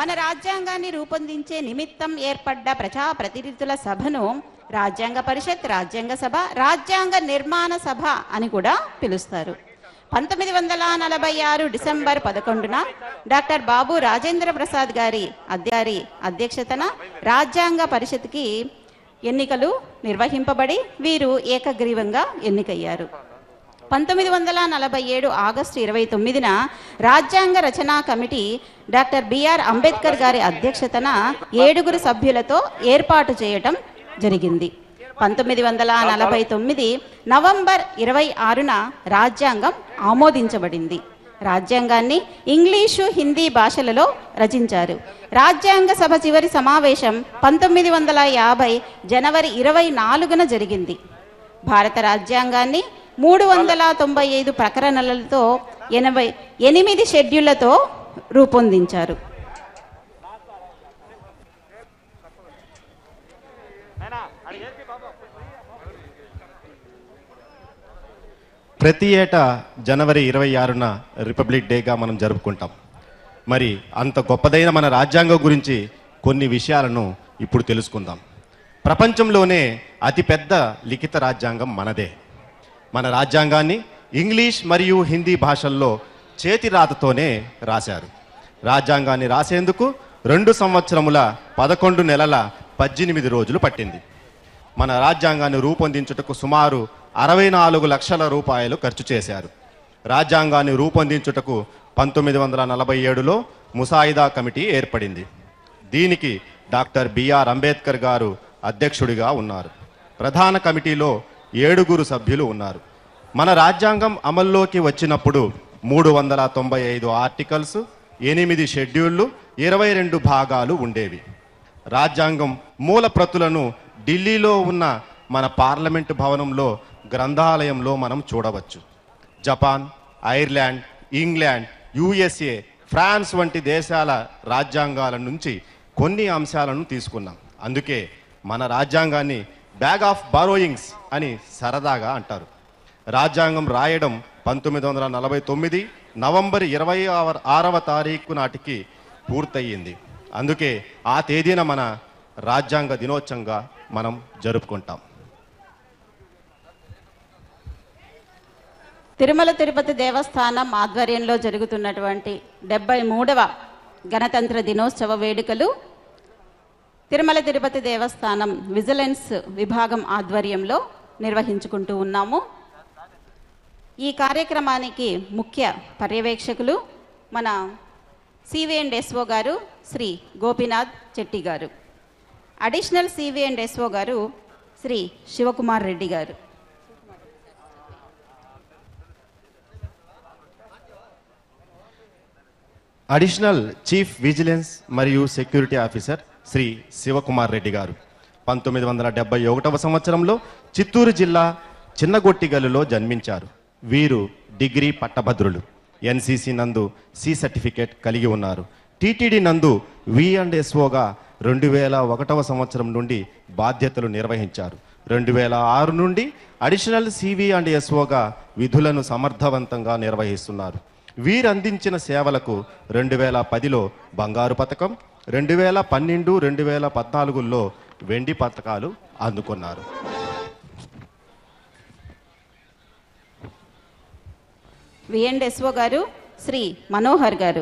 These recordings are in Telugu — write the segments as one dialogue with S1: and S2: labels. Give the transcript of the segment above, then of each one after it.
S1: మన రాజ్యాంగాన్ని రూపొందించే నిమిత్తం ఏర్పడ్డ ప్రజా ప్రతినిధుల సభను రాజ్యాంగ పరిషత్ రాజ్యాంగ సభ రాజ్యాంగ నిర్మాణ సభ అని కూడా పిలుస్తారు పంతొమ్మిది వందల నలభై ఆరు డిసెంబర్ పదకొండున డాక్టర్ బాబు రాజేంద్ర ప్రసాద్ గారి అధ్యారి అధ్యక్షతన రాజ్యాంగ పరిషత్కి ఎన్నికలు నిర్వహింపబడి వీరు ఏకగ్రీవంగా ఎన్నికయ్యారు పంతొమ్మిది వందల నలభై ఏడు ఆగస్టు ఇరవై తొమ్మిదిన రాజ్యాంగ రచనా కమిటీ డాక్టర్ బిఆర్ అంబేద్కర్ గారి అధ్యక్షతన ఏడుగురు సభ్యులతో ఏర్పాటు చేయటం జరిగింది పంతొమ్మిది వందల నలభై తొమ్మిది నవంబర్ ఇరవై ఆరున రాజ్యాంగం ఆమోదించబడింది రాజ్యాంగాన్ని ఇంగ్లీషు హిందీ భాషలలో రచించారు రాజ్యాంగ సభ చివరి సమావేశం పంతొమ్మిది వందల యాభై జనవరి ఇరవై నాలుగున జరిగింది భారత రాజ్యాంగాన్ని మూడు వందల తొంభై ఐదు ప్రకరణలతో ఎనభై ఎనిమిది షెడ్యూళ్లతో రూపొందించారు
S2: ప్రతి ఏటా జనవరి ఇరవై ఆరున రిపబ్లిక్ డేగా మనం జరుపుకుంటాం మరి అంత గొప్పదైన మన రాజ్యాంగం గురించి కొన్ని విషయాలను ఇప్పుడు తెలుసుకుందాం ప్రపంచంలోనే అతిపెద్ద లిఖిత రాజ్యాంగం మనదే మన రాజ్యాంగాన్ని ఇంగ్లీష్ మరియు హిందీ భాషల్లో చేతి రాతతోనే రాశారు రాజ్యాంగాన్ని రాసేందుకు రెండు సంవత్సరముల పదకొండు నెలల పద్దెనిమిది రోజులు పట్టింది మన రాజ్యాంగాన్ని రూపొందించుటకు సుమారు అరవై నాలుగు లక్షల రూపాయలు ఖర్చు చేశారు రాజ్యాంగాన్ని రూపొందించుటకు పంతొమ్మిది వందల నలభై ఏడులో ముసాయిదా కమిటీ ఏర్పడింది దీనికి డాక్టర్ బిఆర్ అంబేద్కర్ గారు అధ్యక్షుడిగా ఉన్నారు ప్రధాన కమిటీలో ఏడుగురు సభ్యులు ఉన్నారు మన రాజ్యాంగం అమల్లోకి వచ్చినప్పుడు మూడు వందల తొంభై ఐదు ఆర్టికల్స్ ఎనిమిది షెడ్యూళ్లు ఇరవై రెండు భాగాలు ఉండేవి రాజ్యాంగం మూల ప్రతులను ఢిల్లీలో ఉన్న మన పార్లమెంటు భవనంలో గ్రంథాలయంలో మనం చూడవచ్చు Japan Ireland England USA France వంటి దేశాల రాజ్యాంగాల నుంచి కొన్ని అంశాలను తీసుకున్నాం అందుకే మన రాజ్యాంగాన్ని బ్యాగ్ ఆఫ్ బారోయింగ్స్ అని సరదాగా అంటారు రాజ్యాంగం రాయడం పంతొమ్మిది వందల నలభై తొమ్మిది నవంబర్ ఇరవై ఆరవ తారీఖు నాటికి పూర్తయింది అందుకే ఆ తేదీన మన రాజ్యాంగ దినోత్సవంగా మనం జరుపుకుంటాం
S1: తిరుమల తిరుపతి దేవస్థానం ఆధ్వర్యంలో జరుగుతున్నటువంటి డెబ్బై మూడవ గణతంత్ర దినోత్సవ వేడుకలు తిరుమల తిరుపతి దేవస్థానం విజిలెన్స్ విభాగం ఆధ్వర్యంలో నిర్వహించుకుంటూ ఉన్నాము ఈ కార్యక్రమానికి ముఖ్య పర్యవేక్షకులు మన సివి అండ్ ఎస్ఓ గారు శ్రీ గోపీనాథ్ చెట్టి గారు అడిషనల్ సివి అండ్ ఎస్ఓ గారు Shri Shivakumar Reddy garu
S2: additional chief vigilance మరియు సెక్యూరిటీ ఆఫీసర్ శ్రీ శివకుమార్ రెడ్డి గారు పంతొమ్మిది వందల డెబ్బై ఒకటవ సంవత్సరంలో చిత్తూరు జిల్లా చిన్నగొట్టిగల్లులో జన్మించారు వీరు డిగ్రీ పట్టభద్రులు ఎన్సీసీ నందు సి సర్టిఫికేట్ కలిగి ఉన్నారు టీటీడీ నందు వి అండ్ ఎస్ఓగా రెండు వేల ఒకటవ సంవత్సరం నుండి బాధ్యతలు నిర్వహించారు రెండు వేల ఆరు నుండి అడిషనల్ సివి అండ్ ఎస్ఓగా విధులను సమర్థవంతంగా నిర్వహిస్తున్నారు వీరు అందించిన సేవలకు రెండు వేల పదిలో బంగారు పథకం రెండు వేల పన్నెండు రెండు వేల పద్నాలుగులో వెండి పథకాలు అందుకున్నారు
S1: విఎండ్ఎస్ఓ గారు శ్రీ మనోహర్ గారు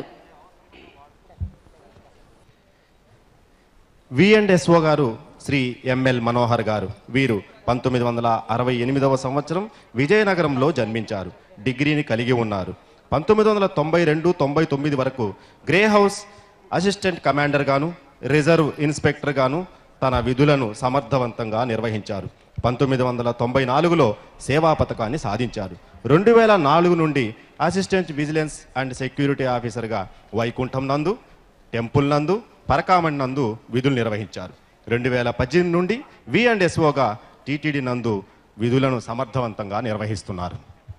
S2: వి అండ్ ఎస్ఓ గారు శ్రీ ఎంఎల్ మనోహర్ గారు వీరు పంతొమ్మిది వందల అరవై ఎనిమిదవ సంవత్సరం విజయనగరంలో జన్మించారు డిగ్రీని కలిగి ఉన్నారు పంతొమ్మిది వందల తొంభై రెండు తొంభై తొమ్మిది వరకు గ్రే హౌస్ అసిస్టెంట్ కమాండర్ గాను రిజర్వ్ ఇన్స్పెక్టర్ గాను తన విధులను సమర్థవంతంగా నిర్వహించారు పంతొమ్మిది వందల తొంభై నాలుగులో సేవా పథకాన్ని సాధించారు రెండు వేల నాలుగు నుండి అసిస్టెంట్ విజిలెన్స్ అండ్ సెక్యూరిటీ ఆఫీసర్గా వైకుంఠం నందు టెంపుల్ నందు పరకామణి నందు విధులు నిర్వహించారు రెండు వేల పద్దెనిమిది నుండి వి అండ్ ఎస్ఓగా టీటీడీ నందు విధులను సమర్థవంతంగా నిర్వహిస్తున్నారు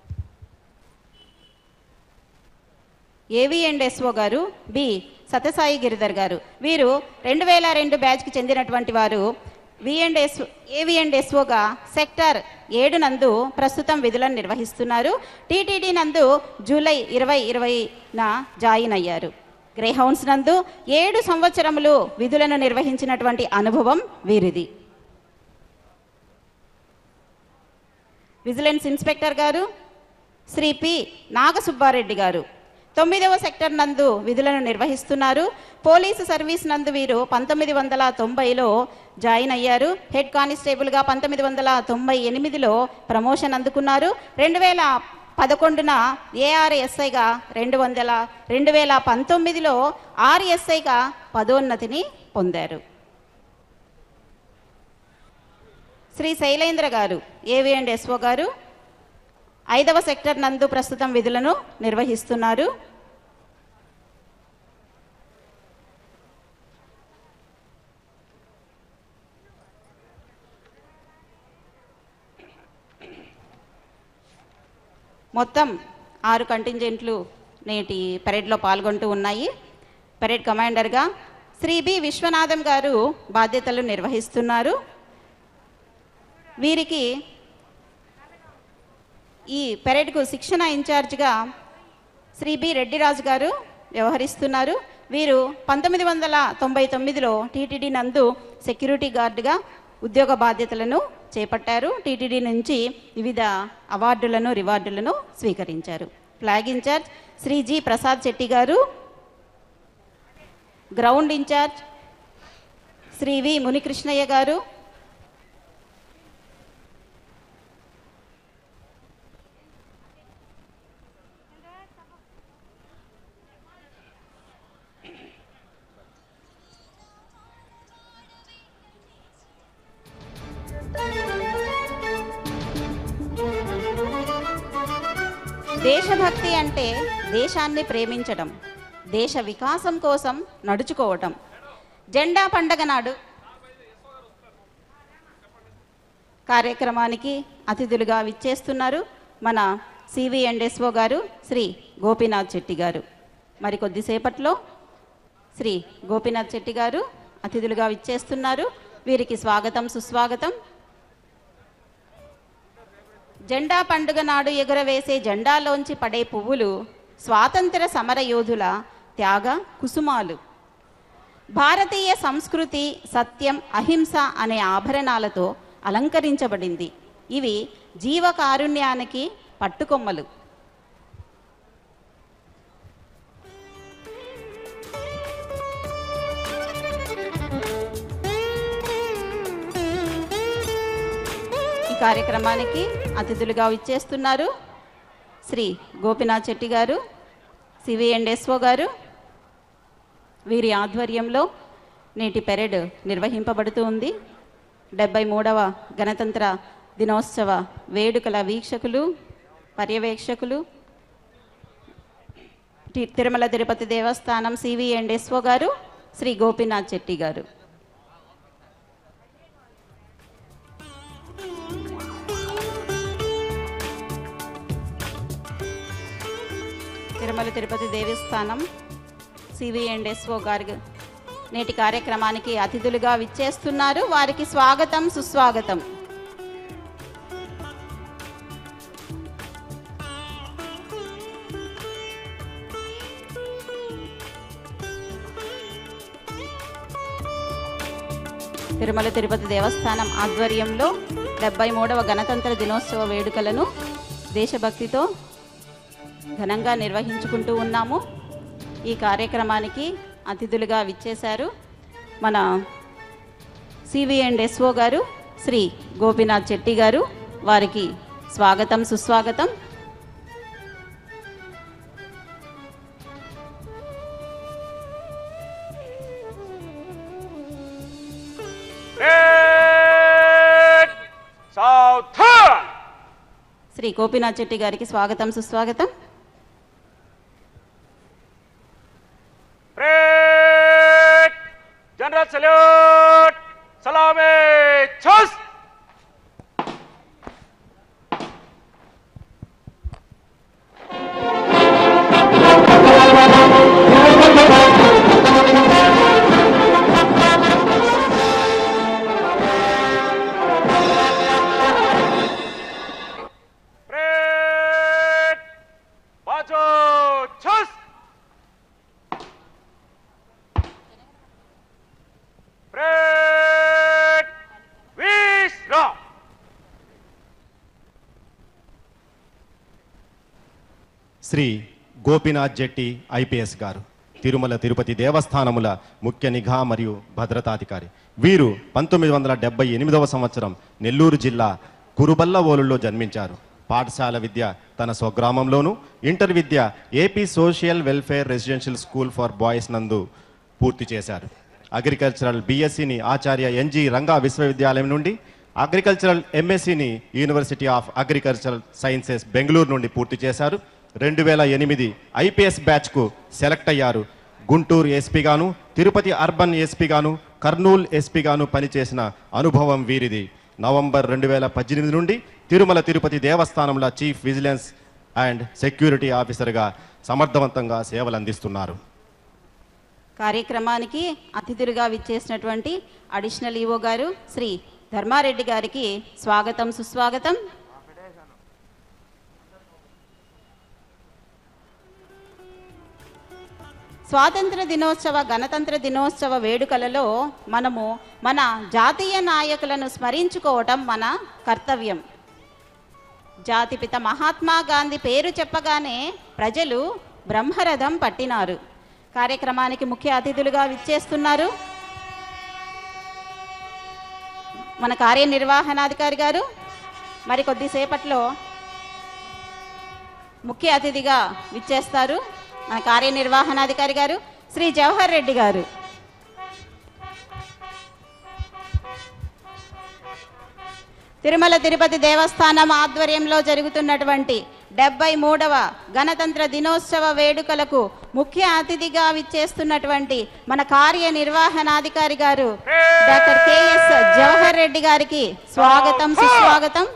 S1: AV and SO garu B Satyasai Giridhar garu వీరు రెండు వేల రెండు బ్యాచ్కి చెందినటువంటి వారు V and S AV and ఎస్ఓగా సెక్టర్ ఏడు నందు ప్రస్తుతం విధులను నిర్వహిస్తున్నారు టీటీడీ నందు జూలై ఇరవై ఇరవైన జాయిన్ అయ్యారు గ్రేహౌన్స్ నందు ఏడు సంవత్సరములు విధులను నిర్వహించినటువంటి అనుభవం వీరిది విజిలెన్స్ ఇన్స్పెక్టర్ గారు శ్రీ పి నాగసుబ్బారెడ్డి గారు తొమ్మిదవ సెక్టర్ నందు విధులను నిర్వహిస్తున్నారు పోలీసు సర్వీస్ నందు వీరు పంతొమ్మిది వందల తొంభైలో జాయిన్ అయ్యారు హెడ్ కానిస్టేబుల్గా పంతొమ్మిది వందల తొంభై ఎనిమిదిలో ప్రమోషన్ అందుకున్నారు రెండు వేల పదకొండున ఏఆర్ఎస్ఐగా రెండు వందల రెండు వేల పంతొమ్మిదిలో ఆర్ఎస్ఐగా పదోన్నతిని పొందారు శ్రీ శైలేంద్ర గారు ఏవి అండ్ ఎస్ఓ గారు ఐదవ సెక్టర్ నందు ప్రస్తుతం విధులను నిర్వహిస్తున్నారు మొత్తం ఆరు కంటింజెంట్లు నేటి పెరేడ్లో పాల్గొంటూ ఉన్నాయి పెరేడ్ కమాండర్గా శ్రీ బి విశ్వనాథం గారు బాధ్యతలు నిర్వహిస్తున్నారు వీరికి ఈ పెరేడ్కు శిక్షణ ఇన్ఛార్జ్గా శ్రీ బి రెడ్డిరాజు గారు వ్యవహరిస్తున్నారు వీరు పంతొమ్మిది వందల తొంభై తొమ్మిదిలో టీటీడీ నందు సెక్యూరిటీ గార్డుగా ఉద్యోగ బాధ్యతలను చేపట్టారు టీటీడీ నుంచి వివిధ అవార్డులను రివార్డులను స్వీకరించారు flag incharge Shri G Prasad Shetty garu ground incharge Shri V Munikrishnaiah garu దేశభక్తి అంటే దేశాన్ని ప్రేమించడం దేశ వికాసం కోసం నడుచుకోవటం జెండా పండగ నాడు కార్యక్రమానికి అతిథులుగా విచ్చేస్తున్నారు మన సివిఎండ్ఎస్ఓ గారు శ్రీ గోపీనాథ్ శెట్టి గారు మరి కొద్దిసేపట్లో శ్రీ గోపీనాథ్ శెట్టి గారు అతిథులుగా విచ్చేస్తున్నారు వీరికి స్వాగతం సుస్వాగతం జెండా పండుగ నాడు ఎగురవేసే జెండాలోంచి పడే పువ్వులు స్వాతంత్ర సమర యోధుల త్యాగ కుసుమాలు భారతీయ సంస్కృతి సత్యం అహింస అనే ఆభరణాలతో అలంకరించబడింది ఇవి జీవకారుణ్యానికి పట్టుకొమ్మలు ఈ కార్యక్రమానికి అతిథులుగా విచ్చేస్తున్నారు శ్రీ గోపినాథ్ చెట్టి గారు సివిఎండ్ఎస్ఓ గారు వీరి ఆధ్వర్యంలో నేటి పెరేడ్ నిర్వహింపబడుతూ ఉంది డెబ్బై మూడవ గణతంత్ర దినోత్సవ వేడుకల వీక్షకులు పర్యవేక్షకులు టి- తిరుమల తిరుపతి దేవస్థానం సివిఎండ్ఎస్ఓ గారు శ్రీ గోపీనాథ్ చెట్టి గారు తిరుమల తిరుపతి దేవస్థానం సివిఎండ్ఎస్ఓ గారు నేటి కార్యక్రమానికి అతిథులుగా విచ్చేస్తున్నారు వారికి స్వాగతం సుస్వాగతం తిరుమల తిరుపతి దేవస్థానం ఆధ్వర్యంలో డెబ్బై మూడవ గణతంత్ర దినోత్సవ వేడుకలను దేశభక్తితో ఘనంగా నిర్వహించుకుంటూ ఉన్నాము ఈ కార్యక్రమానికి అతిథులుగా విచ్చేశారు మన సివి అండ్ ఎస్ఓ గారు శ్రీ గోపీనాథ్ చెట్టి గారు వారికి స్వాగతం సుస్వాగతం
S3: Red Southern.
S1: శ్రీ గోపీనాథ్ చెట్టి గారికి స్వాగతం సుస్వాగతం
S3: Red General Salute. Salame. Chus. Red
S2: Shri Gopinath Jetti IPS garu Tirumala Tirupati దేవస్థానముల ముఖ్య నిఘా మరియు భద్రతాధికారి వీరు పంతొమ్మిది వందల డెబ్బై ఎనిమిదవ సంవత్సరం నెల్లూరు జిల్లా కురుబల్లవోలులో జన్మించారు పాఠశాల విద్య తన స్వగ్రామంలోను ఇంటర్ విద్య AP social welfare residential school for boys నందు పూర్తి చేశారు అగ్రికల్చరల్ బీఎస్సీని ఆచార్య ఎన్జి రంగా విశ్వవిద్యాలయం నుండి అగ్రికల్చరల్ ఎంఎస్సిని university of agricultural sciences Bengaluru నుండి పూర్తి చేశారు రెండు వేల ఎనిమిది ఐపీఎస్ బ్యాచ్కు సెలెక్ట్ అయ్యారు గుంటూరు ఎస్పీగాను తిరుపతి అర్బన్ ఎస్పీగాను కర్నూలు ఎస్పీగాను పనిచేసిన అనుభవం వీరిది నవంబర్ రెండు వేల పద్దెనిమిది నుండి తిరుమల తిరుపతి దేవస్థానంలో చీఫ్ విజిలెన్స్ అండ్ సెక్యూరిటీ ఆఫీసర్గా సమర్థవంతంగా సేవలు అందిస్తున్నారు
S1: కార్యక్రమానికి అతిథులుగా విచ్చేసినటువంటి అడిషనల్ ఈవో గారు శ్రీ ధర్మారెడ్డి గారికి స్వాగతం సుస్వాగతం స్వాతంత్ర దినోత్సవ గణతంత్ర దినోత్సవ వేడుకలలో మనము మన జాతీయ నాయకులను స్మరించుకోవటం మన కర్తవ్యం జాతిపిత మహాత్మా గాంధీ పేరు చెప్పగానే ప్రజలు బ్రహ్మరథం పట్టినారు కార్యక్రమానికి ముఖ్య అతిథులుగా విచ్చేస్తున్నారు మన కార్యనిర్వహణాధికారి గారు మరి కొద్దిసేపట్లో ముఖ్య అతిథిగా విచ్చేస్తారు మన కార్యనిర్వహణాధికారి గారు శ్రీ జవహర్ రెడ్డి గారు తిరుమల తిరుపతి దేవస్థానం ఆధ్వర్యంలో జరుగుతున్నటువంటి డెబ్బై మూడవ గణతంత్ర దినోత్సవ వేడుకలకు ముఖ్య అతిథిగా విచ్చేస్తున్నటువంటి మన కార్యనిర్వహణాధికారి గారు డాక్టర్ కెఎస్ జవహర్ రెడ్డి గారికి స్వాగతం సుస్వాగతం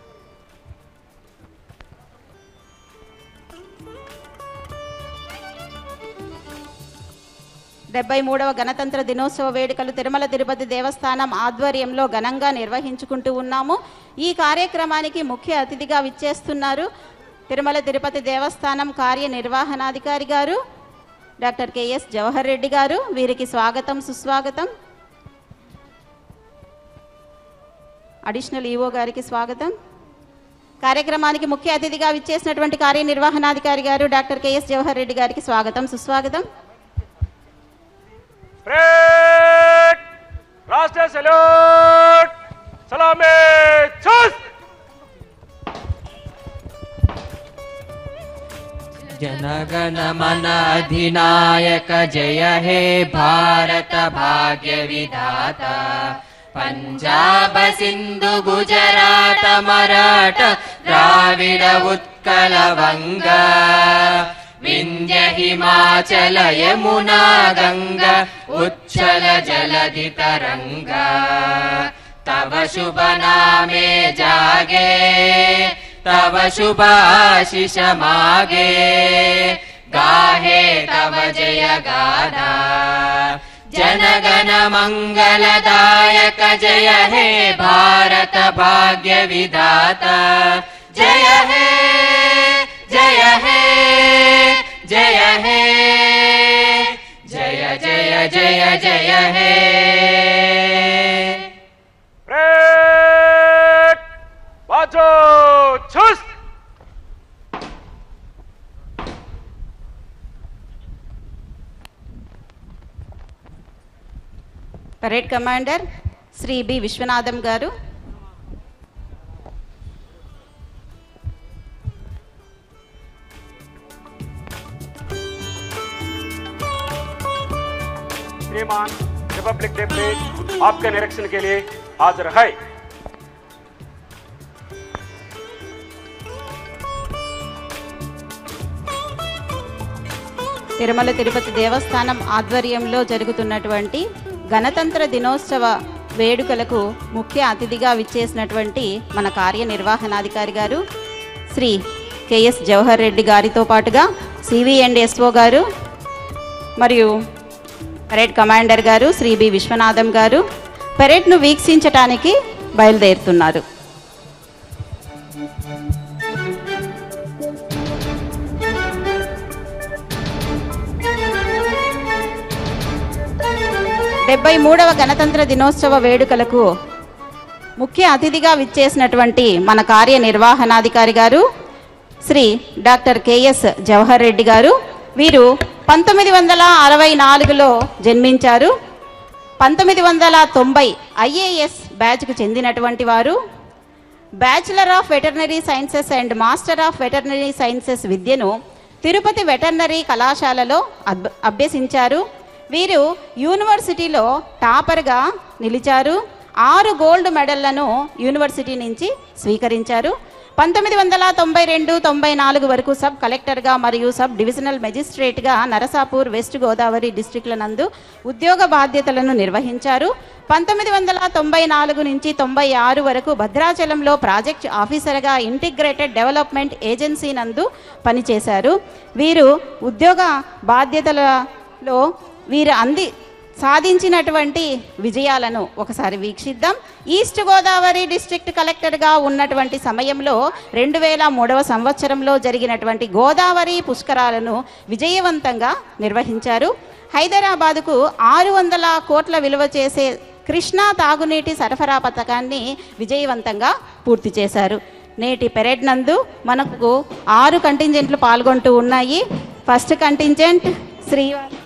S1: డెబ్బై మూడవ గణతంత్ర దినోత్సవ వేడుకలు తిరుమల తిరుపతి దేవస్థానం ఆధ్వర్యంలో ఘనంగా నిర్వహించుకుంటూ ఉన్నాము ఈ కార్యక్రమానికి ముఖ్య అతిథిగా విచ్చేస్తున్నారు తిరుమల తిరుపతి దేవస్థానం కార్యనిర్వహణాధికారి గారు డాక్టర్ కెఎస్ జవహర్ రెడ్డి గారు వీరికి స్వాగతం సుస్వాగతం అడిషనల్ ఈఓ గారికి స్వాగతం కార్యక్రమానికి ముఖ్య అతిథిగా విచ్చేసినటువంటి కార్యనిర్వహణాధికారి గారు డాక్టర్ కెఎస్ జవహర్ రెడ్డి గారికి స్వాగతం సుస్వాగతం
S3: परेड राष्ट्रीय सैल्यूट सलामी चुस्त
S4: जनगण मन अधिनायक जय हे भारत भाग्य विधाता पञ्जाब सिन्धु गुजरात मराठ द्राविड उत्कल वङ्ग विन्ध्य हिमाचल यमुना गङ्गा उच्छल जलधि तरङ्ग तव शुभ नामे जागे तव शुभाशिष मागे गाहे तव जय गाना जनगण मङ्गलदायक जय हे भारत भाग्य विधाता जय हे जय हे जय हे जय जय जय जय हे
S3: परेड बाजो चुस्त
S1: parade commander Shri B Viswanatham garu
S3: श्रीमान रिपब्लिक डे परेड आपके निरीक्षण के लिए हाजिर है
S1: తిరుమల తిరుపతి దేవస్థానం ఆధ్వర్యంలో జరుగుతున్నటువంటి గణతంత్ర దినోత్సవ వేడుకలకు ముఖ్య అతిథిగా విచ్చేసినటువంటి మన కార్యనిర్వహణాధికారి గారు శ్రీ కెఎస్ జవహర్ రెడ్డి గారితో పాటుగా సివి అండ్ ఎస్ఓ గారు మరియు పరేడ్ కమాండర్ గారు శ్రీ బి విశ్వనాథం గారు పరేడ్ను వీక్షించటానికి బయలుదేరుతున్నారు డెబ్బై మూడవ గణతంత్ర దినోత్సవ వేడుకలకు ముఖ్య అతిథిగా విచ్చేసినటువంటి మన కార్యనిర్వహణాధికారి గారు శ్రీ డాక్టర్ కెఎస్ జవహర్ రెడ్డి గారు వీరు పంతొమ్మిది వందల అరవై నాలుగులో జన్మించారు పంతొమ్మిది వందల తొంభై ఐఏఎస్ బ్యాచ్కు చెందినటువంటి వారు bachelor of veterinary sciences and master of veterinary sciences విద్యను తిరుపతి వెటర్నరీ కళాశాలలో అబ్ అభ్యసించారు వీరు యూనివర్సిటీలో టాపర్గా నిలిచారు ఆరు గోల్డ్ మెడళ్లను యూనివర్సిటీ నుంచి స్వీకరించారు పంతొమ్మిది వందల తొంభై రెండు తొంభై నాలుగు వరకు సబ్ కలెక్టర్గా మరియు సబ్ డివిజనల్ మెజిస్ట్రేట్గా నరసాపూర్ వెస్ట్ గోదావరి డిస్టిక్ల నందు ఉద్యోగ బాధ్యతలను నిర్వహించారు పంతొమ్మిది వందల తొంభై నాలుగు నుంచి తొంభై ఆరు వరకు భద్రాచలంలో ప్రాజెక్ట్ ఆఫీసర్గా ఇంటిగ్రేటెడ్ డెవలప్మెంట్ ఏజెన్సీ నందు పనిచేశారు వీరు ఉద్యోగ బాధ్యతలలో వీరు అంది సాధించినటువంటి విజయాలను ఒకసారి వీక్షిద్దాం ఈస్ట్ గోదావరి డిస్ట్రిక్ట్ కలెక్టర్గా ఉన్నటువంటి సమయంలో రెండు వేల మూడవ సంవత్సరంలో జరిగినటువంటి గోదావరి పుష్కరాలను విజయవంతంగా నిర్వహించారు హైదరాబాదుకు ఆరు వందల కోట్ల విలువ చేసే కృష్ణా తాగునీటి సరఫరా పథకాన్ని విజయవంతంగా పూర్తి చేశారు నేటి పెరేడ్ నందు మనకు ఆరు కంటింజెంట్లు పాల్గొంటూ ఉన్నాయి ఫస్ట్ కంటింజెంట్ శ్రీవారి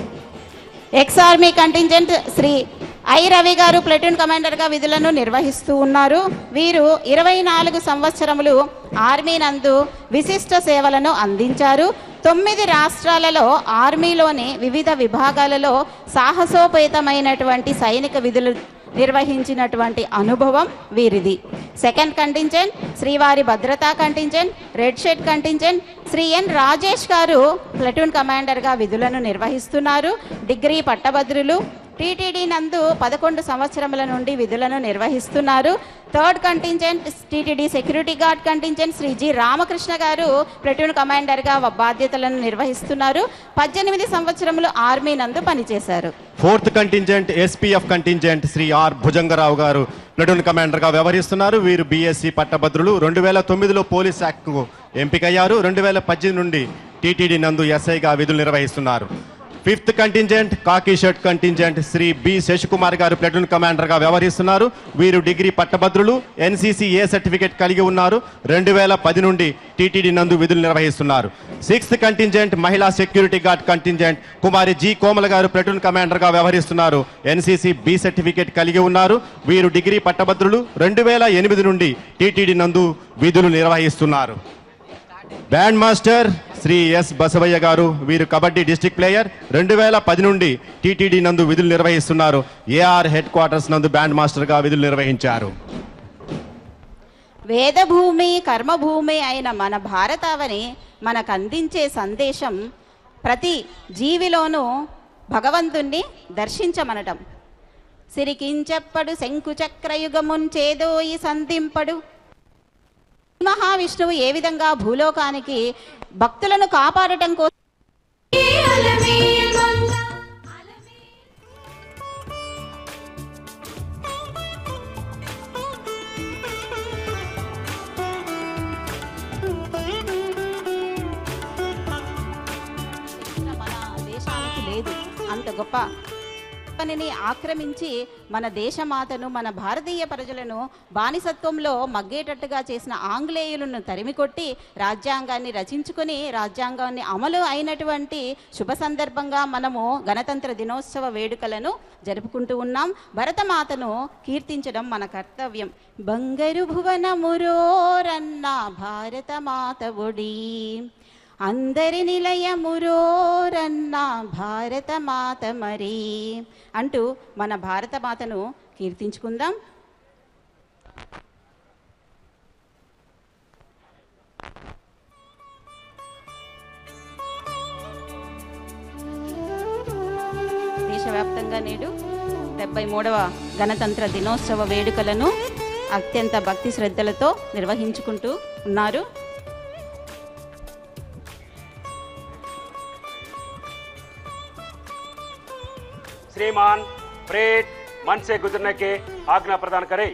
S1: ex army contingent Shri I Ravi garu platoon కమాండర్గా విధులను నిర్వహిస్తూ ఉన్నారు వీరు ఇరవై నాలుగు సంవత్సరములు ఆర్మీ నందు విశిష్ట సేవలను అందించారు తొమ్మిది రాష్ట్రాలలో ఆర్మీలోని వివిధ విభాగాలలో సాహసోపేతమైనటువంటి సైనిక విధులు నిర్వహించినటువంటి అనుభవం వీరిది సెకండ్ కంటింజెంట్ శ్రీవారి భద్రతా contingent red shed contingent Shri N Rajesh garu platoon కమాండర్గా విధులను నిర్వహిస్తున్నారు డిగ్రీ పట్టభద్రులు టీటీడీ నందు పదకొండు సంవత్సరముల నుండి విధులను నిర్వహిస్తున్నారు third contingent TTD security guard contingent Shri G Ramakrishna garu platoon కమాండర్గా బాధ్యతలను నిర్వహిస్తున్నారు పద్దెనిమిది సంవత్సరములు ఆర్మీ నందు పనిచేశారు
S2: fourth contingent SPF contingent Shri R Bhujangarao garu platoon కమాండర్గా వ్యవహరిస్తున్నారు వీరు బీఎస్సీ పట్టభద్రులు రెండు వేల తొమ్మిదిలో పోలీస్ యాక్ట్కు ఎంపికయ్యారు రెండు వేల పద్దెనిమిది నుండి టీటీడీ నందు ఎస్ఐగా విధులు నిర్వహిస్తున్నారు fifth contingent khaki shirt contingent Shri B Sasikumar garu platoon కమాండర్గా వ్యవహరిస్తున్నారు వీరు డిగ్రీ పట్టభద్రులు ఎన్సీసీ ఏ సర్టిఫికేట్ కలిగి ఉన్నారు రెండు వేల పది నుండి టీటీడీ నందు విధులు నిర్వహిస్తున్నారు సిక్స్త్ కంటింజెంట్ మహిళా సెక్యూరిటీ గార్డ్ కంటింజెంట్ కుమారి జి కోమల గారు ప్లటూన్ కమాండర్గా వ్యవహరిస్తున్నారు ఎన్సీసీ బి సర్టిఫికేట్ కలిగి ఉన్నారు వీరు డిగ్రీ పట్టభద్రులు రెండు వేల ఎనిమిది నుండి టీటీడీ నందు విధులు నిర్వహిస్తున్నారు band master Shri S Basavaiah garu వీరు కబడ్డీ డిస్ట్రిక్ట్ ప్లేయర్ రెండు వేల పది నుండి టీటీడీ నందు విధులు నిర్వహిస్తున్నారు ఏఆర్ హెడ్ క్వార్టర్స్ నందు బ్యాండ్ మాస్టర్గా విధులు నిర్వహించారు
S1: వేదభూమి కర్మభూమి అయిన మన భారతావని మనకు అందించే సందేశం ప్రతి జీవిలోనూ భగవంతుణ్ణి దర్శించమనటం సిరికించెప్పడు శంకుచక్రయుగమున్ చేదోయి సంధింపడు మహావిష్ణువు ఏ విధంగా భూలోకానికి భక్తులను కాపాడటం కోసం మన దేశానికి లేదు అంత గొప్ప పనిని ఆక్రమించి మన దేశమాతను మన భారతీయ ప్రజలను బానిసత్వంలో మగ్గేటట్టుగా చేసిన ఆంగ్లేయులను తరిమికొట్టి రాజ్యాంగాన్ని రచించుకొని రాజ్యాంగాన్ని అమలు అయినటువంటి శుభ సందర్భంగా మనము గణతంత్ర దినోత్సవ వేడుకలను జరుపుకుంటూ ఉన్నాం భరతమాతను కీర్తించడం మన కర్తవ్యం బంగారు భువనమురోరన్న భారతమాత ఒడి అందరి నిలయమురోరన్న భారత మాత మరి అంటూ మన భారత మాతను కీర్తించుకుందాం దేశవ్యాప్తంగా నేడు డెబ్బై మూడవ గణతంత్ర దినోత్సవ వేడుకలను అత్యంత భక్తి శ్రద్ధలతో నిర్వహించుకుంటూ ఉన్నారు
S3: श्रीमान परेड मन से गुजरने के आज्ञा प्रदान करें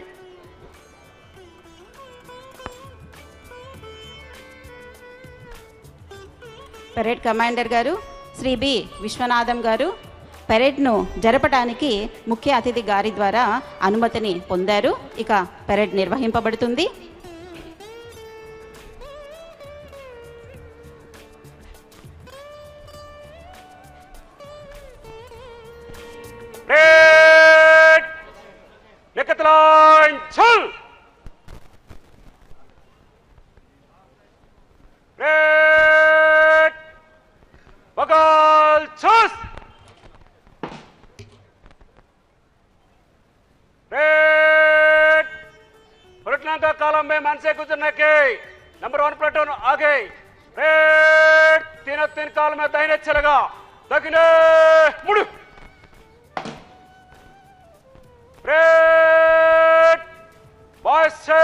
S1: పెరేడ్ కమాండర్ గారు శ్రీ బి విశ్వనాథం గారు పెరేడ్ను జరపడానికి ముఖ్య అతిథి గారి ద్వారా అనుమతిని పొందారు ఇక పెరేడ్ నిర్వహింపబడుతుంది
S3: मन से गुजरने के नंबर वन प्लेटून आगे रेड तीनों तीन काल में दाहिने चलेगा दक्षिणे मुड़ रेड बॉयज से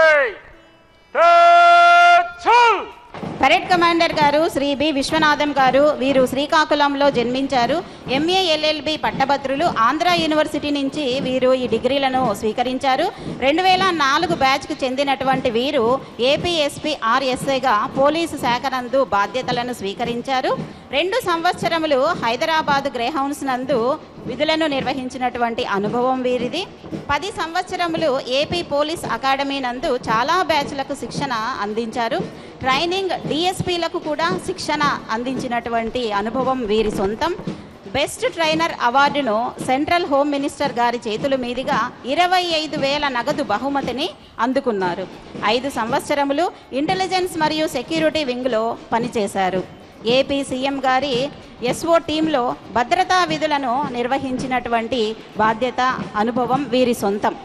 S3: चल
S1: పరేడ్ కమాండర్ గారు శ్రీ బి విశ్వనాథం గారు వీరు శ్రీకాకుళంలో జన్మించారు ఎంఏ ఎల్ఎల్బి పట్టభద్రులు ఆంధ్ర యూనివర్సిటీ నుంచి వీరు ఈ డిగ్రీలను స్వీకరించారు రెండు వేల నాలుగు బ్యాచ్కు చెందినటువంటి వీరు ఏపీఎస్పీ ఆర్ఎస్ఐగా పోలీసు శాఖ నందు బాధ్యతలను స్వీకరించారు రెండు సంవత్సరములు హైదరాబాద్ గ్రేహౌన్స్ నందు విధులను నిర్వహించినటువంటి అనుభవం వీరిది పది సంవత్సరములు ఏపీ పోలీస్ అకాడమీ నందు చాలా బ్యాచ్లకు శిక్షణ అందించారు ట్రైనింగ్ డిఎస్పీలకు కూడా శిక్షణ అందించినటువంటి అనుభవం వీరి సొంతం బెస్ట్ ట్రైనర్ అవార్డును సెంట్రల్ హోమ్ మినిస్టర్ గారి చేతుల మీదుగా ఇరవై ఐదు వేల నగదు బహుమతిని అందుకున్నారు ఐదు సంవత్సరములు ఇంటెలిజెన్స్ మరియు సెక్యూరిటీ వింగ్లో పనిచేశారు ఏపీ సీఎం గారి ఎస్ఓ టీంలో భద్రతా విధులను నిర్వహించినటువంటి బాధ్యత అనుభవం వీరి సొంతం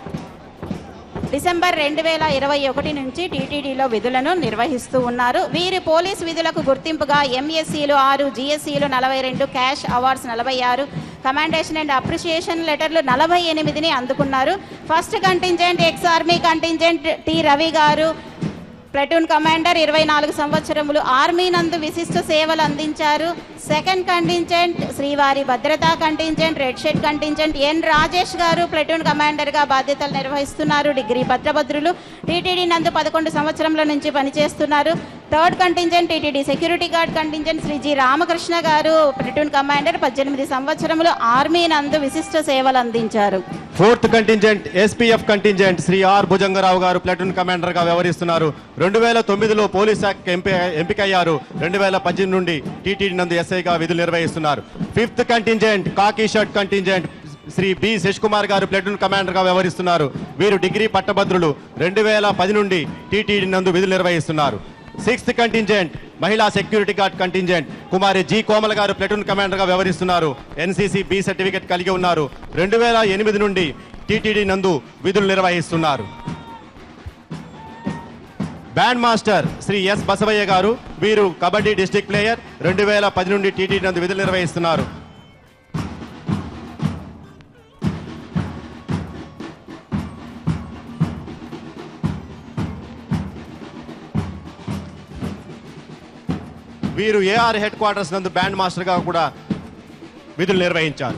S1: డిసెంబర్ రెండు వేల ఇరవై ఒకటి నుంచి టీటీడీలో విధులను నిర్వహిస్తూ ఉన్నారు వీరి పోలీస్ విధులకు గుర్తింపుగా ఎంఎస్సీలు ఆరు జిఎస్సీలు నలభై రెండు క్యాష్ అవార్డ్స్ నలభై ఆరు కమాండేషన్ అండ్ అప్రిషియేషన్ లెటర్లు నలభై ఎనిమిదిని అందుకున్నారు first contingent ex army contingent T Ravi garu platoon commander ఇరవై నాలుగు సంవత్సరములు ఆర్మీ నందు విశిష్ట సేవలు అందించారు సెకండ్ కంటింజెంట్ శ్రీవారి భద్రతా contingent red shed contingent N Rajesh garu platoon కమాండర్గా బాధ్యతలు నిర్వహిస్తున్నారు డిగ్రీ భద్రభద్రులు టీటీడీ నందు పదకొండు సంవత్సరముల నుంచి పనిచేస్తున్నారు third contingent TTD security guard contingent Shri G Ramakrishna garu platoon commander పద్దెనిమిది సంవత్సరములు ఆర్మీ నందు విశిష్ట సేవలు అందించారు
S2: fourth contingent SPF contingent Shri R Bhujangarao garu platoon commander గా వ్యవహరిస్తున్నారు రెండు వేల తొమ్మిదిలో పోలీస్ శాఖ ఎంపీ ఎంపికయ్యారు రెండు వేల పద్దెనిమిది నుండి టీటీడీ నందు ఎస్ఐగా విధులు నిర్వహిస్తున్నారు fifth contingent khaki shirt contingent Shri B Sasikumar garu platoon commander గా వ్యవహరిస్తున్నారు వీరు డిగ్రీ పట్టభద్రులు రెండు వేల పది నుండి టీటీడీ నందు విధులు నిర్వహిస్తున్నారు సిక్స్త్ కంటింజెంట్ మహిళా సెక్యూరిటీ గార్డ్ కంటింజెంట్ కుమారి G Komala garu platoon commander గా వ్యవహరిస్తున్నారు ఎన్సీసీ బి సర్టిఫికెట్ కలిగి ఉన్నారు రెండు వేల ఎనిమిది నుండి టీటీడీ నందు విధులు నిర్వహిస్తున్నారు band master Shri S Basavaiah garu వీరు కబడ్డీ డిస్ట్రిక్ట్ ప్లేయర్ రెండు వేల పది నుండి టీటీడీ నందు విధులు నిర్వహిస్తున్నారు వీరు ఏఆర్ హెడ్ క్వార్టర్స్ నందు బ్యాండ్ మాస్టర్ గా కూడా విధులు నిర్వహించారు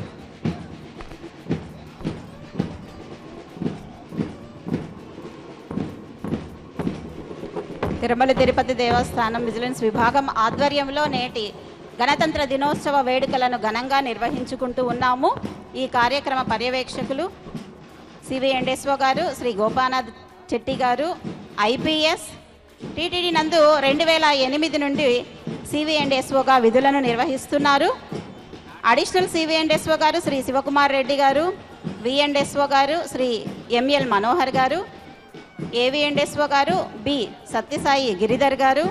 S1: తిరుమల తిరుపతి దేవస్థానం విజిలెన్స్ విభాగం ఆధ్వర్యంలో నేటి గణతంత్ర దినోత్సవ వేడుకలను ఘనంగా నిర్వహించుకుంటూ ఉన్నాము ఈ కార్యక్రమ పర్యవేక్షకులు సివి ఎండేశ్వ గారు శ్రీ గోపానాథ్ చెట్టి గారు ఐపీఎస్ టీటీడీ నందు రెండు వేల ఎనిమిది నుండి సివి అండ్ ఎస్ఓగా విధులను నిర్వహిస్తున్నారు అడిషనల్ సివి అండ్ ఎస్ఓ గారు శ్రీ శివకుమార్ రెడ్డి గారు వి అండ్ ఎస్ఓ గారు Shri ML Manohar garu AV and SO garu B Satyasai Giridhar garu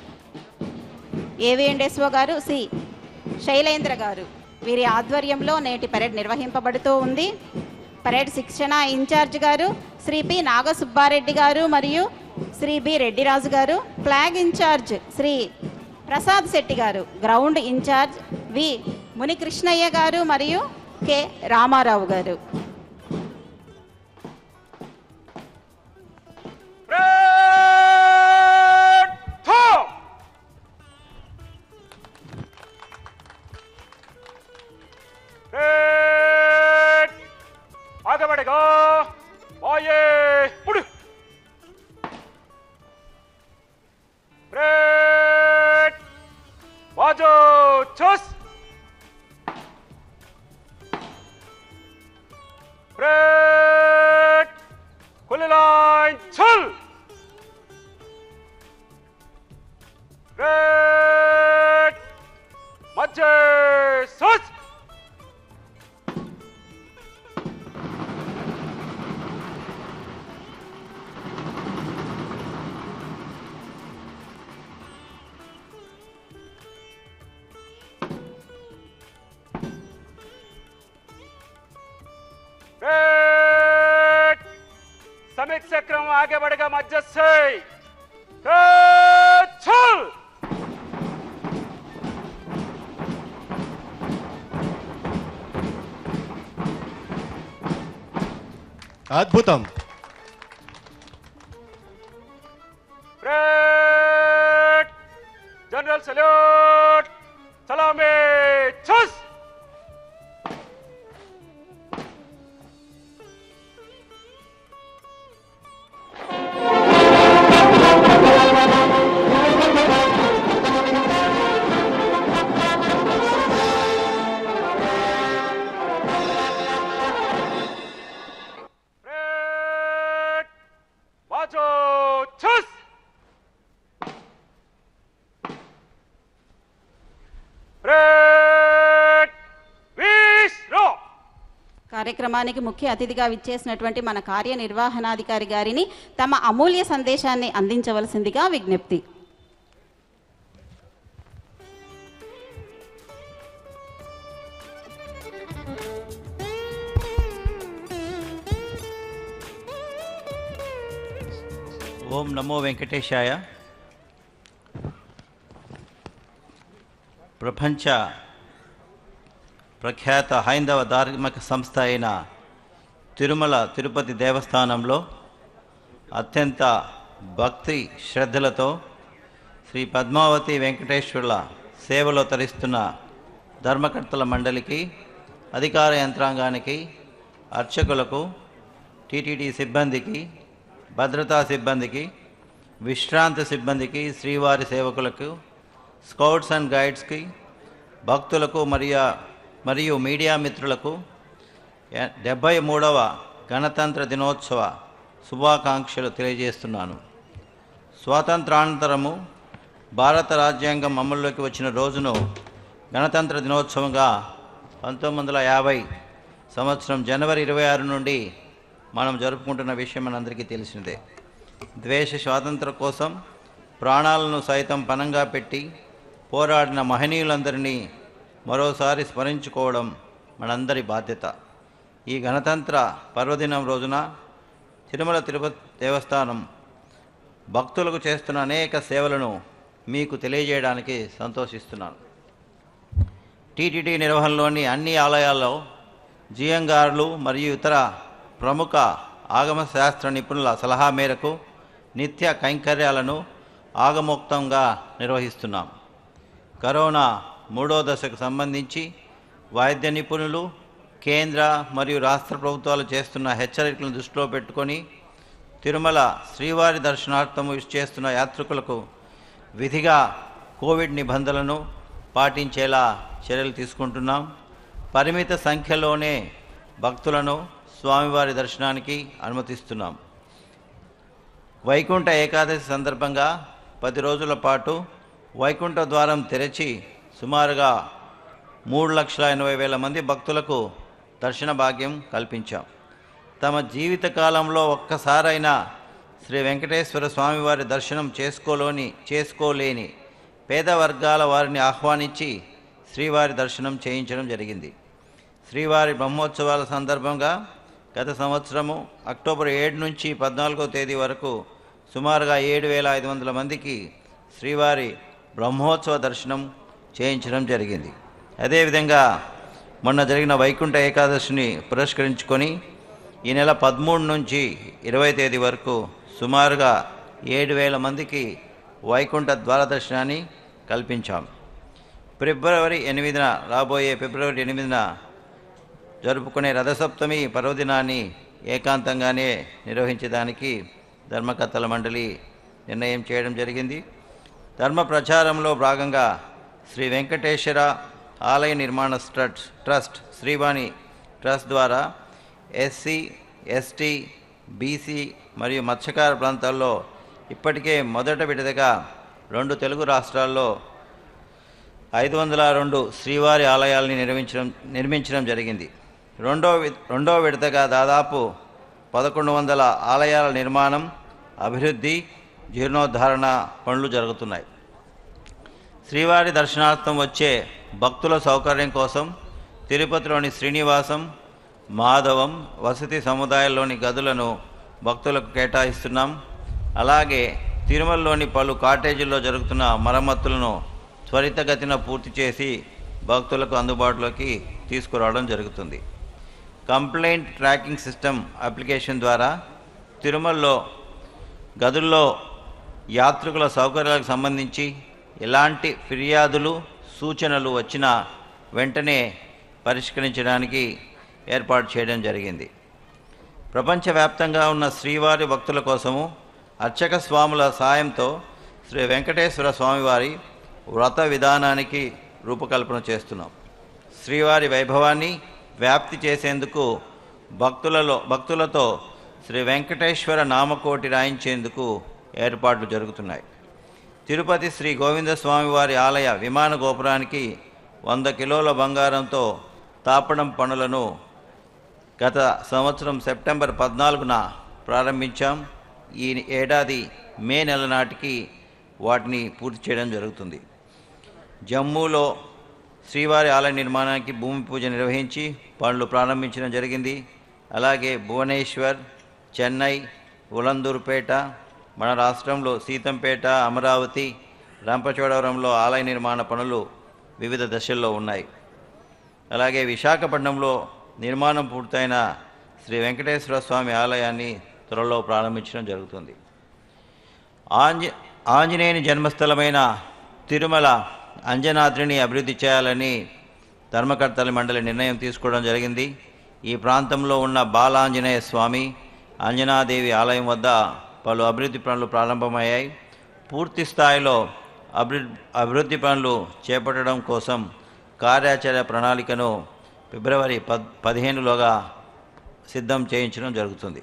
S1: AV and SO garu C Shailendra garu వీరి ఆధ్వర్యంలో నేటి పరేడ్ నిర్వహింపబడుతూ ఉంది పరేడ్ శిక్షణ ఇన్ఛార్జ్ గారు శ్రీ పి నాగసుబ్బారెడ్డి గారు మరియు Shri B Reddiraju garu flag incharge Shri Prasad Shetty garu ground incharge వి మునికృష్ణయ్య గారు మరియు కె రామారావు గారు
S3: Red Tom! Red आगे बढ़ेगा आइए पुड़ Red बाजो चुस Red खुली लाइन चल Red మధ్య సోచ్ रेड समीक से क्रम आगे बढ़ेगा मस्जिद से
S2: అద్భుతం
S3: Great General Salute! Salami! Chus! Great Macho! Chus! Great Vishnu!
S1: కార్యక్రమానికి ముఖ్య అతిథిగా విచ్చేసినటువంటి మన కార్యనిర్వహణాధికారి గారిని తమ అమూల్య సందేశాన్ని అందించవలసిందిగా విజ్ఞప్తి
S5: ఓం నమో వెంకటేశాయ ప్రపంచ ప్రఖ్యాత హైందవ ధార్మిక సంస్థ అయిన తిరుమల తిరుపతి దేవస్థానంలో అత్యంత భక్తి శ్రద్ధలతో శ్రీ పద్మావతి వెంకటేశ్వర్ల సేవలో తరిస్తున్న ధర్మకర్తల మండలికి అధికార యంత్రాంగానికి అర్చకులకు టీటీడీ సిబ్బందికి భద్రతా సిబ్బందికి విశ్రాంతి సిబ్బందికి శ్రీవారి సేవకులకు స్కౌట్స్ అండ్ గైడ్స్కి భక్తులకు మరియు మరియు మీడియా మిత్రులకు ఎ- డెబ్భై మూడవ గణతంత్ర దినోత్సవ శుభాకాంక్షలు తెలియజేస్తున్నాను స్వాతంత్రానంతరము భారత రాజ్యాంగం అమల్లోకి వచ్చిన రోజును గణతంత్ర దినోత్సవంగా పంతొమ్మిది వందల యాభై సంవత్సరం జనవరి ఇరవై ఆరు నుండి మనం జరుపుకుంటున్న విషయం మనందరికీ తెలిసిందే ద్వేష స్వాతంత్ర కోసం ప్రాణాలను సైతం పనంగా పెట్టి పోరాడిన మహనీయులందరినీ మరోసారి స్మరించుకోవడం మనందరి బాధ్యత ఈ గణతంత్ర పర్వదినం రోజున తిరుమల తిరుపతి దేవస్థానం భక్తులకు చేస్తున్న అనేక సేవలను మీకు తెలియజేయడానికి సంతోషిస్తున్నాను టీటీడీ నిర్వహణలోని అన్ని ఆలయాల్లో జియంగారులు మరియు ఇతర ప్రముఖ ఆగమ శాస్త్ర నిపుణుల సలహా మేరకు నిత్య కైంకర్యాలను ఆగమోక్తంగా నిర్వహిస్తున్నాం కరోనా మూడో దశకు సంబంధించి వైద్య నిపుణులు కేంద్ర మరియు రాష్ట్ర ప్రభుత్వాలు చేస్తున్న హెచ్చరికలను దృష్టిలో పెట్టుకొని తిరుమల శ్రీవారి దర్శనార్థము చేస్తున్న యాత్రికులకు విధిగా కోవిడ్ నిబంధనలను పాటించేలా చర్యలు తీసుకుంటున్నాం పరిమిత సంఖ్యలోనే భక్తులను స్వామివారి దర్శనానికి అనుమతిస్తున్నాం వైకుంఠ ఏకాదశి సందర్భంగా పది రోజుల పాటు వైకుంఠ ద్వారం తెరచి సుమారుగా మూడు లక్షల ఎనభై వేల మంది భక్తులకు దర్శన భాగ్యం కల్పించాం తమ జీవిత కాలంలో ఒక్కసారైనా శ్రీ వెంకటేశ్వర స్వామివారి దర్శనం చేసుకోలోని చేసుకోలేని పేద వర్గాల వారిని ఆహ్వానించి శ్రీవారి దర్శనం చేయించడం జరిగింది శ్రీవారి బ్రహ్మోత్సవాల సందర్భంగా గత సంవత్సరము అక్టోబర్ ఏడు నుంచి పద్నాలుగో తేదీ వరకు సుమారుగా ఏడు వేల ఐదు వందల మందికి శ్రీవారి బ్రహ్మోత్సవ దర్శనం చేయించడం జరిగింది అదేవిధంగా మొన్న జరిగిన వైకుంఠ ఏకాదశిని పురస్కరించుకొని ఈ నెల పదమూడు నుంచి ఇరవై తేదీ వరకు సుమారుగా ఏడు వేల మందికి వైకుంఠ ద్వార దర్శనాన్ని కల్పించాం ఫిబ్రవరి ఎనిమిదిన రాబోయే ఫిబ్రవరి ఎనిమిదిన జరుపుకునే రథసప్తమి పర్వదినాన్ని ఏకాంతంగానే నిర్వహించడానికి ధర్మకర్తల మండలి నిర్ణయం చేయడం జరిగింది ధర్మ ప్రచారంలో భాగంగా శ్రీ వెంకటేశ్వర ఆలయ నిర్మాణ ట్రస్ట్ ట్రస్ట్ శ్రీవాణి ట్రస్ట్ ద్వారా ఎస్సీ ఎస్టీ బీసీ మరియు మత్స్యకార ప్రాంతాల్లో ఇప్పటికే మొదట విడతగా రెండు తెలుగు రాష్ట్రాల్లో ఐదు వందల రెండు శ్రీవారి ఆలయాల్ని నిర్మించడం నిర్మించడం జరిగింది రెండో వి- రెండో విడతగా దాదాపు పదకొండు వందల ఆలయాల నిర్మాణం అభివృద్ధి జీర్ణోద్ధరణ పనులు జరుగుతున్నాయి శ్రీవారి దర్శనార్థం వచ్చే భక్తుల సౌకర్యం కోసం తిరుపతిలోని శ్రీనివాసం మాధవం వసతి సముదాయాల్లోని గదులను భక్తులకు కేటాయిస్తున్నాం అలాగే తిరుమలలోని పలు కాటేజీల్లో జరుగుతున్న మరమ్మతులను త్వరితగతిన పూర్తి చేసి భక్తులకు అందుబాటులోకి తీసుకురావడం జరుగుతుంది కంప్లైంట్ ట్రాకింగ్ సిస్టమ్ అప్లికేషన్ ద్వారా తిరుమలలో గదుల్లో యాత్రికుల సౌకర్యాలకు సంబంధించి ఎలాంటి ఫిర్యాదులు సూచనలు వచ్చినా వెంటనే పరిష్కరించడానికి ఏర్పాటు చేయడం జరిగింది ప్రపంచవ్యాప్తంగా ఉన్న శ్రీవారి భక్తుల కోసము అర్చక స్వాముల సాయంతో శ్రీ వెంకటేశ్వర స్వామివారి వ్రత విధానానికి రూపకల్పన చేస్తున్నాం శ్రీవారి వైభవాన్ని వ్యాప్తి చేసేందుకు భక్తులలో భక్తులతో శ్రీ వెంకటేశ్వర నామకోటి రాయించేందుకు ఏర్పాట్లు జరుగుతున్నాయి తిరుపతి శ్రీ గోవింద స్వామివారి ఆలయ విమాన గోపురానికి వంద కిలోల బంగారంతో తాపడం పనులను గత సంవత్సరం సెప్టెంబర్ పద్నాలుగున ప్రారంభించాం ఈ ఏడాది మే నెల నాటికి వాటిని పూర్తి చేయడం జరుగుతుంది జమ్మూలో శ్రీవారి ఆలయ నిర్మాణానికి భూమి పూజ నిర్వహించి పనులు ప్రారంభించడం జరిగింది అలాగే భువనేశ్వర్ చెన్నై ఉలందూరుపేట మన రాష్ట్రంలో సీతంపేట అమరావతి రంపచోడవరంలో ఆలయ నిర్మాణ పనులు వివిధ దశల్లో ఉన్నాయి అలాగే విశాఖపట్నంలో నిర్మాణం పూర్తయిన శ్రీ వెంకటేశ్వర స్వామి ఆలయాన్ని త్వరలో ప్రారంభించడం జరుగుతుంది ఆంజ ఆంజనేయుని జన్మస్థలమైన తిరుమల అంజనాద్రిని అభివృద్ధి చేయాలని ధర్మకర్తల మండలి నిర్ణయం తీసుకోవడం జరిగింది ఈ ప్రాంతంలో ఉన్న బాలాంజనేయ స్వామి అంజనాదేవి ఆలయం వద్ద పలు అభివృద్ధి పనులు ప్రారంభమయ్యాయి పూర్తి స్థాయిలో అభివృద్ధి అభివృద్ధి పనులు చేపట్టడం కోసం కార్యాచరణ ప్రణాళికను ఫిబ్రవరి పద్ పదిహేనులోగా సిద్ధం చేయించడం జరుగుతుంది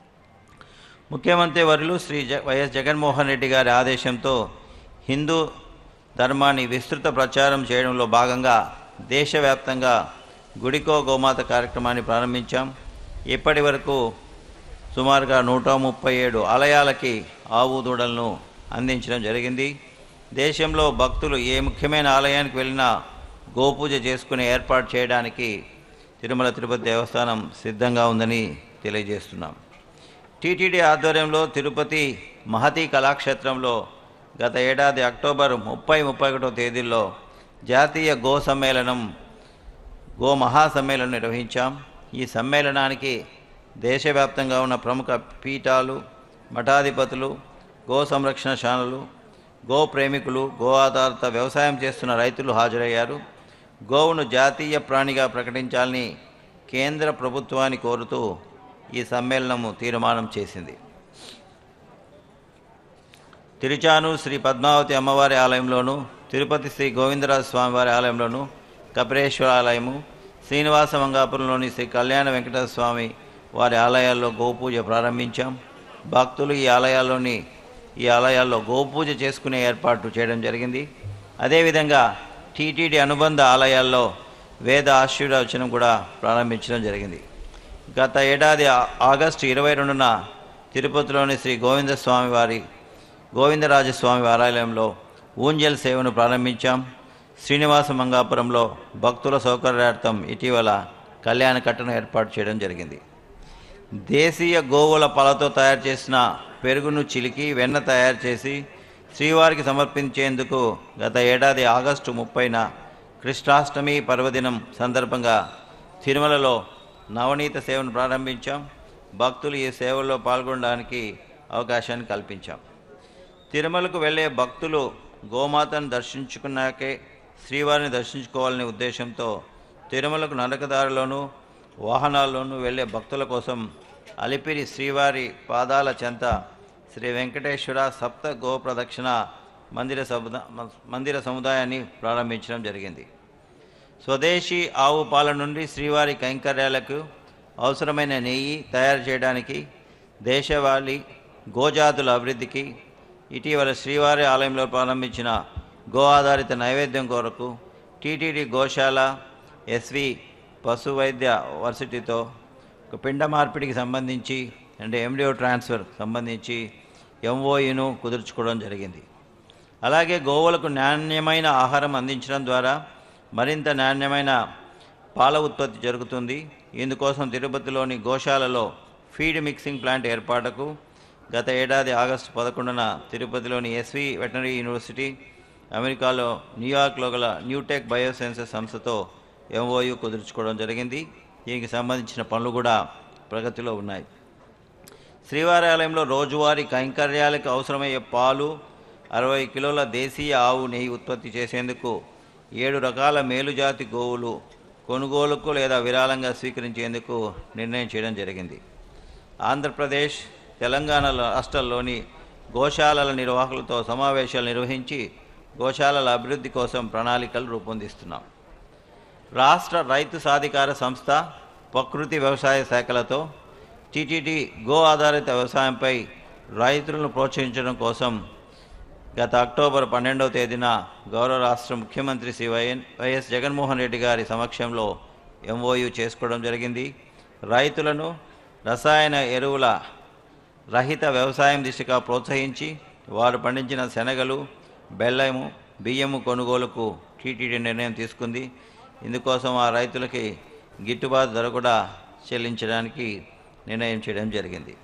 S5: ముఖ్యమంత్రి వర్యులు శ్రీ జ వైఎస్ జగన్మోహన్ రెడ్డి గారి ఆదేశంతో హిందూ ధర్మాన్ని విస్తృత ప్రచారం చేయడంలో భాగంగా దేశవ్యాప్తంగా గుడికో గోమాత కార్యక్రమాన్ని ప్రారంభించాం ఇప్పటి వరకు సుమారుగా నూట ముప్పై ఏడు ఆలయాలకి ఆవు దూడలను అందించడం జరిగింది దేశంలో భక్తులు ఏ ముఖ్యమైన ఆలయానికి వెళ్ళినా గోపూజ చేసుకుని ఏర్పాటు చేయడానికి తిరుమల తిరుపతి దేవస్థానం సిద్ధంగా ఉందని తెలియజేస్తున్నాం టీటీడీ ఆధ్వర్యంలో తిరుపతి మహతి కళాక్షేత్రంలో గత ఏడాది అక్టోబర్ ముప్పై ముప్పై ఒకటో తేదీల్లో జాతీయ గో సమ్మేళనం గో మహాసమ్మేళనం నిర్వహించాం ఈ సమ్మేళనానికి దేశవ్యాప్తంగా ఉన్న ప్రముఖ పీఠాలు మఠాధిపతులు గో సంరక్షణ శాలలు గో ప్రేమికులు గో ఆధారిత వ్యవసాయం చేస్తున్న రైతులు హాజరయ్యారు గోవును జాతీయ ప్రాణిగా ప్రకటించాలని కేంద్ర ప్రభుత్వాన్ని కోరుతూ ఈ సమ్మేళనము తీర్మానం చేసింది తిరుచాను శ్రీ పద్మావతి అమ్మవారి ఆలయంలోను తిరుపతి శ్రీ గోవిందరాజ స్వామివారి ఆలయంలోను కపిలేశ్వర ఆలయము శ్రీనివాస మంగాపురంలోని శ్రీ కళ్యాణ వెంకటేశ్వర స్వామి వారి ఆలయాల్లో గోపూజ ప్రారంభించాం భక్తులు ఈ ఆలయాల్లోని ఈ ఆలయాల్లో గోపూజ చేసుకునే ఏర్పాట్లు చేయడం జరిగింది అదేవిధంగా టీటీడీ అనుబంధ ఆలయాల్లో వేద ఆశీర్వచనం కూడా ప్రారంభించడం జరిగింది గత ఏడాది ఆ- ఆగస్టు ఇరవై రెండున తిరుపతిలోని శ్రీ గోవింద స్వామి వారి గోవిందరాజస్వామి ఆలయంలో ఊంజల్ సేవను ప్రారంభించాం శ్రీనివాస మంగాపురంలో భక్తుల సౌకర్యార్థం ఇటీవల కళ్యాణ కట్టను ఏర్పాటు చేయడం జరిగింది దేశీయ గోవుల పాలతో తయారు చేసిన పెరుగును చిలికి వెన్న తయారు చేసి శ్రీవారికి సమర్పించేందుకు గత ఏడాది ఆగస్టు ముప్పైన కృష్ణాష్టమి పర్వదినం సందర్భంగా తిరుమలలో నవనీత సేవను ప్రారంభించాం భక్తులు ఈ సేవల్లో పాల్గొనడానికి అవకాశాన్ని కల్పించాం తిరుమలకు వెళ్ళే భక్తులు గోమాతను దర్శించుకున్నాకే శ్రీవారిని దర్శించుకోవాలనే ఉద్దేశంతో తిరుమలకు నడకదారిలోనూ వాహనాల్లోనూ వెళ్ళే భక్తుల కోసం అలిపిరి శ్రీవారి పాదాల చెంత శ్రీ వెంకటేశ్వర సప్త గో ప్రదక్షిణ మందిర సముదా మందిర సముదాయాన్ని ప్రారంభించడం జరిగింది స్వదేశీ ఆవు పాల నుండి శ్రీవారి కైంకర్యాలకు అవసరమైన నెయ్యి తయారు చేయడానికి దేశవాళీ గోజాతుల అభివృద్ధికి ఇటీవల శ్రీవారి ఆలయంలో ప్రారంభించిన గో ఆధారిత నైవేద్యం కొరకు టీటీడీ గోశాల ఎస్వి పశు వైద్య వర్సిటీతో ఒక పిండ మార్పిడికి సంబంధించి అంటే ఎండిఓ ట్రాన్స్ఫర్ సంబంధించి ఎంఓఈను కుదుర్చుకోవడం జరిగింది అలాగే గోవులకు నాణ్యమైన ఆహారం అందించడం ద్వారా మరింత నాణ్యమైన పాల ఉత్పత్తి జరుగుతుంది ఇందుకోసం తిరుపతిలోని గోశాలలో ఫీడ్ మిక్సింగ్ ప్లాంట్ ఏర్పాటుకు గత ఏడాది ఆగస్టు పదకొండున తిరుపతిలోని ఎస్వి వెటనరీ యూనివర్సిటీ అమెరికాలో న్యూయార్క్లో గల న్యూటెక్ బయోసైన్సెస్ సంస్థతో ఎంఓయు కుదుర్చుకోవడం జరిగింది దీనికి సంబంధించిన పనులు కూడా ప్రగతిలో ఉన్నాయి శ్రీవారి ఆలయంలో రోజువారీ కైంకర్యాలకు అవసరమయ్యే పాలు అరవై కిలోల దేశీయ ఆవు నెయ్యి ఉత్పత్తి చేసేందుకు ఏడు రకాల మేలుజాతి గోవులు కొనుగోలుకు లేదా విరాళంగా స్వీకరించేందుకు నిర్ణయం చేయడం జరిగింది ఆంధ్రప్రదేశ్ తెలంగాణ రాష్ట్రాల్లోని గోశాలల నిర్వాహకులతో సమావేశాలు నిర్వహించి గోశాలల అభివృద్ధి కోసం ప్రణాళికలు రూపొందిస్తున్నాం రాష్ట్ర రైతు సాధికార సంస్థ ప్రకృతి వ్యవసాయ శాఖలతో టీటీడీ గో ఆధారిత వ్యవసాయంపై రైతులను ప్రోత్సహించడం కోసం గత అక్టోబర్ పన్నెండవ తేదీన గౌరవ రాష్ట్ర ముఖ్యమంత్రి శ్రీ వైఎన్ వైఎస్ జగన్మోహన్ రెడ్డి గారి సమక్షంలో ఎంఓయు చేసుకోవడం జరిగింది రైతులను రసాయన ఎరువుల రహిత వ్యవసాయం దిశగా ప్రోత్సహించి వారు పండించిన శనగలు బెల్లము బియ్యము కొనుగోలుకు టీటీడీ నిర్ణయం తీసుకుంది ఇందుకోసం ఆ రైతులకి గిట్టుబాటు ధర కూడా చెల్లించడానికి నిర్ణయం చేయడం జరిగింది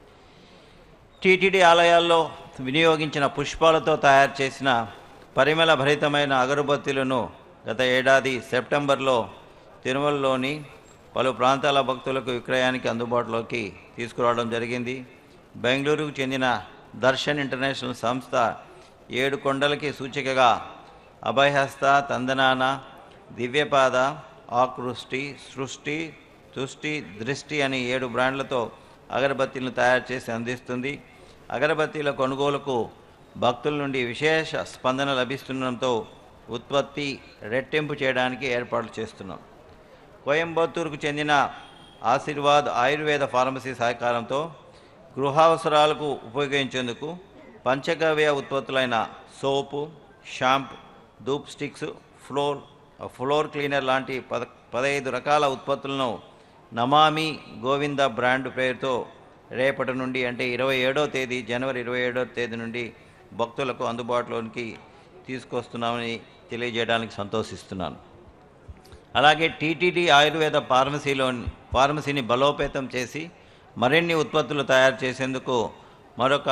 S5: టీటీడీ ఆలయాల్లో వినియోగించిన పుష్పాలతో తయారు చేసిన పరిమళ భరితమైన అగరబత్తీలను గత ఏడాది సెప్టెంబర్లో తిరుమలలోని పలు ప్రాంతాల భక్తులకు విక్రయానికి అందుబాటులోకి తీసుకురావడం జరిగింది బెంగళూరుకు చెందిన దర్శన్ ఇంటర్నేషనల్ సంస్థ ఏడు కొండలకి సూచికగా అభయహస్త తందనాన దివ్యపాద ఆకృష్టి సృష్టి తుష్టి దృష్టి అని ఏడు బ్రాండ్లతో అగరబత్తీలను తయారు చేసి అందిస్తుంది అగరబత్తీల కొనుగోలుకు భక్తుల నుండి విశేష స్పందన లభిస్తుండడంతో ఉత్పత్తి రెట్టింపు చేయడానికి ఏర్పాట్లు చేస్తున్నాం కోయంబత్తూరుకు చెందిన ఆశీర్వాద్ ఆయుర్వేద ఫార్మసీ సహకారంతో గృహావసరాలకు ఉపయోగించేందుకు పంచగవ్య ఉత్పత్తులైన సోపు షాంప్ ధూప్ స్టిక్స్ ఫ్లోర్ ఫ్లోర్ క్లీనర్ లాంటి పద పదహైదు రకాల ఉత్పత్తులను నమామి గోవింద బ్రాండ్ పేరుతో రేపటి నుండి అంటే ఇరవై ఏడో తేదీ జనవరి ఇరవై ఏడో తేదీ నుండి భక్తులకు అందుబాటులోనికి తీసుకొస్తున్నామని తెలియజేయడానికి సంతోషిస్తున్నాను అలాగే టీటీడీ ఆయుర్వేద ఫార్మసీలో ఫార్మసీని బలోపేతం చేసి మరిన్ని ఉత్పత్తులు తయారు చేసేందుకు మరొక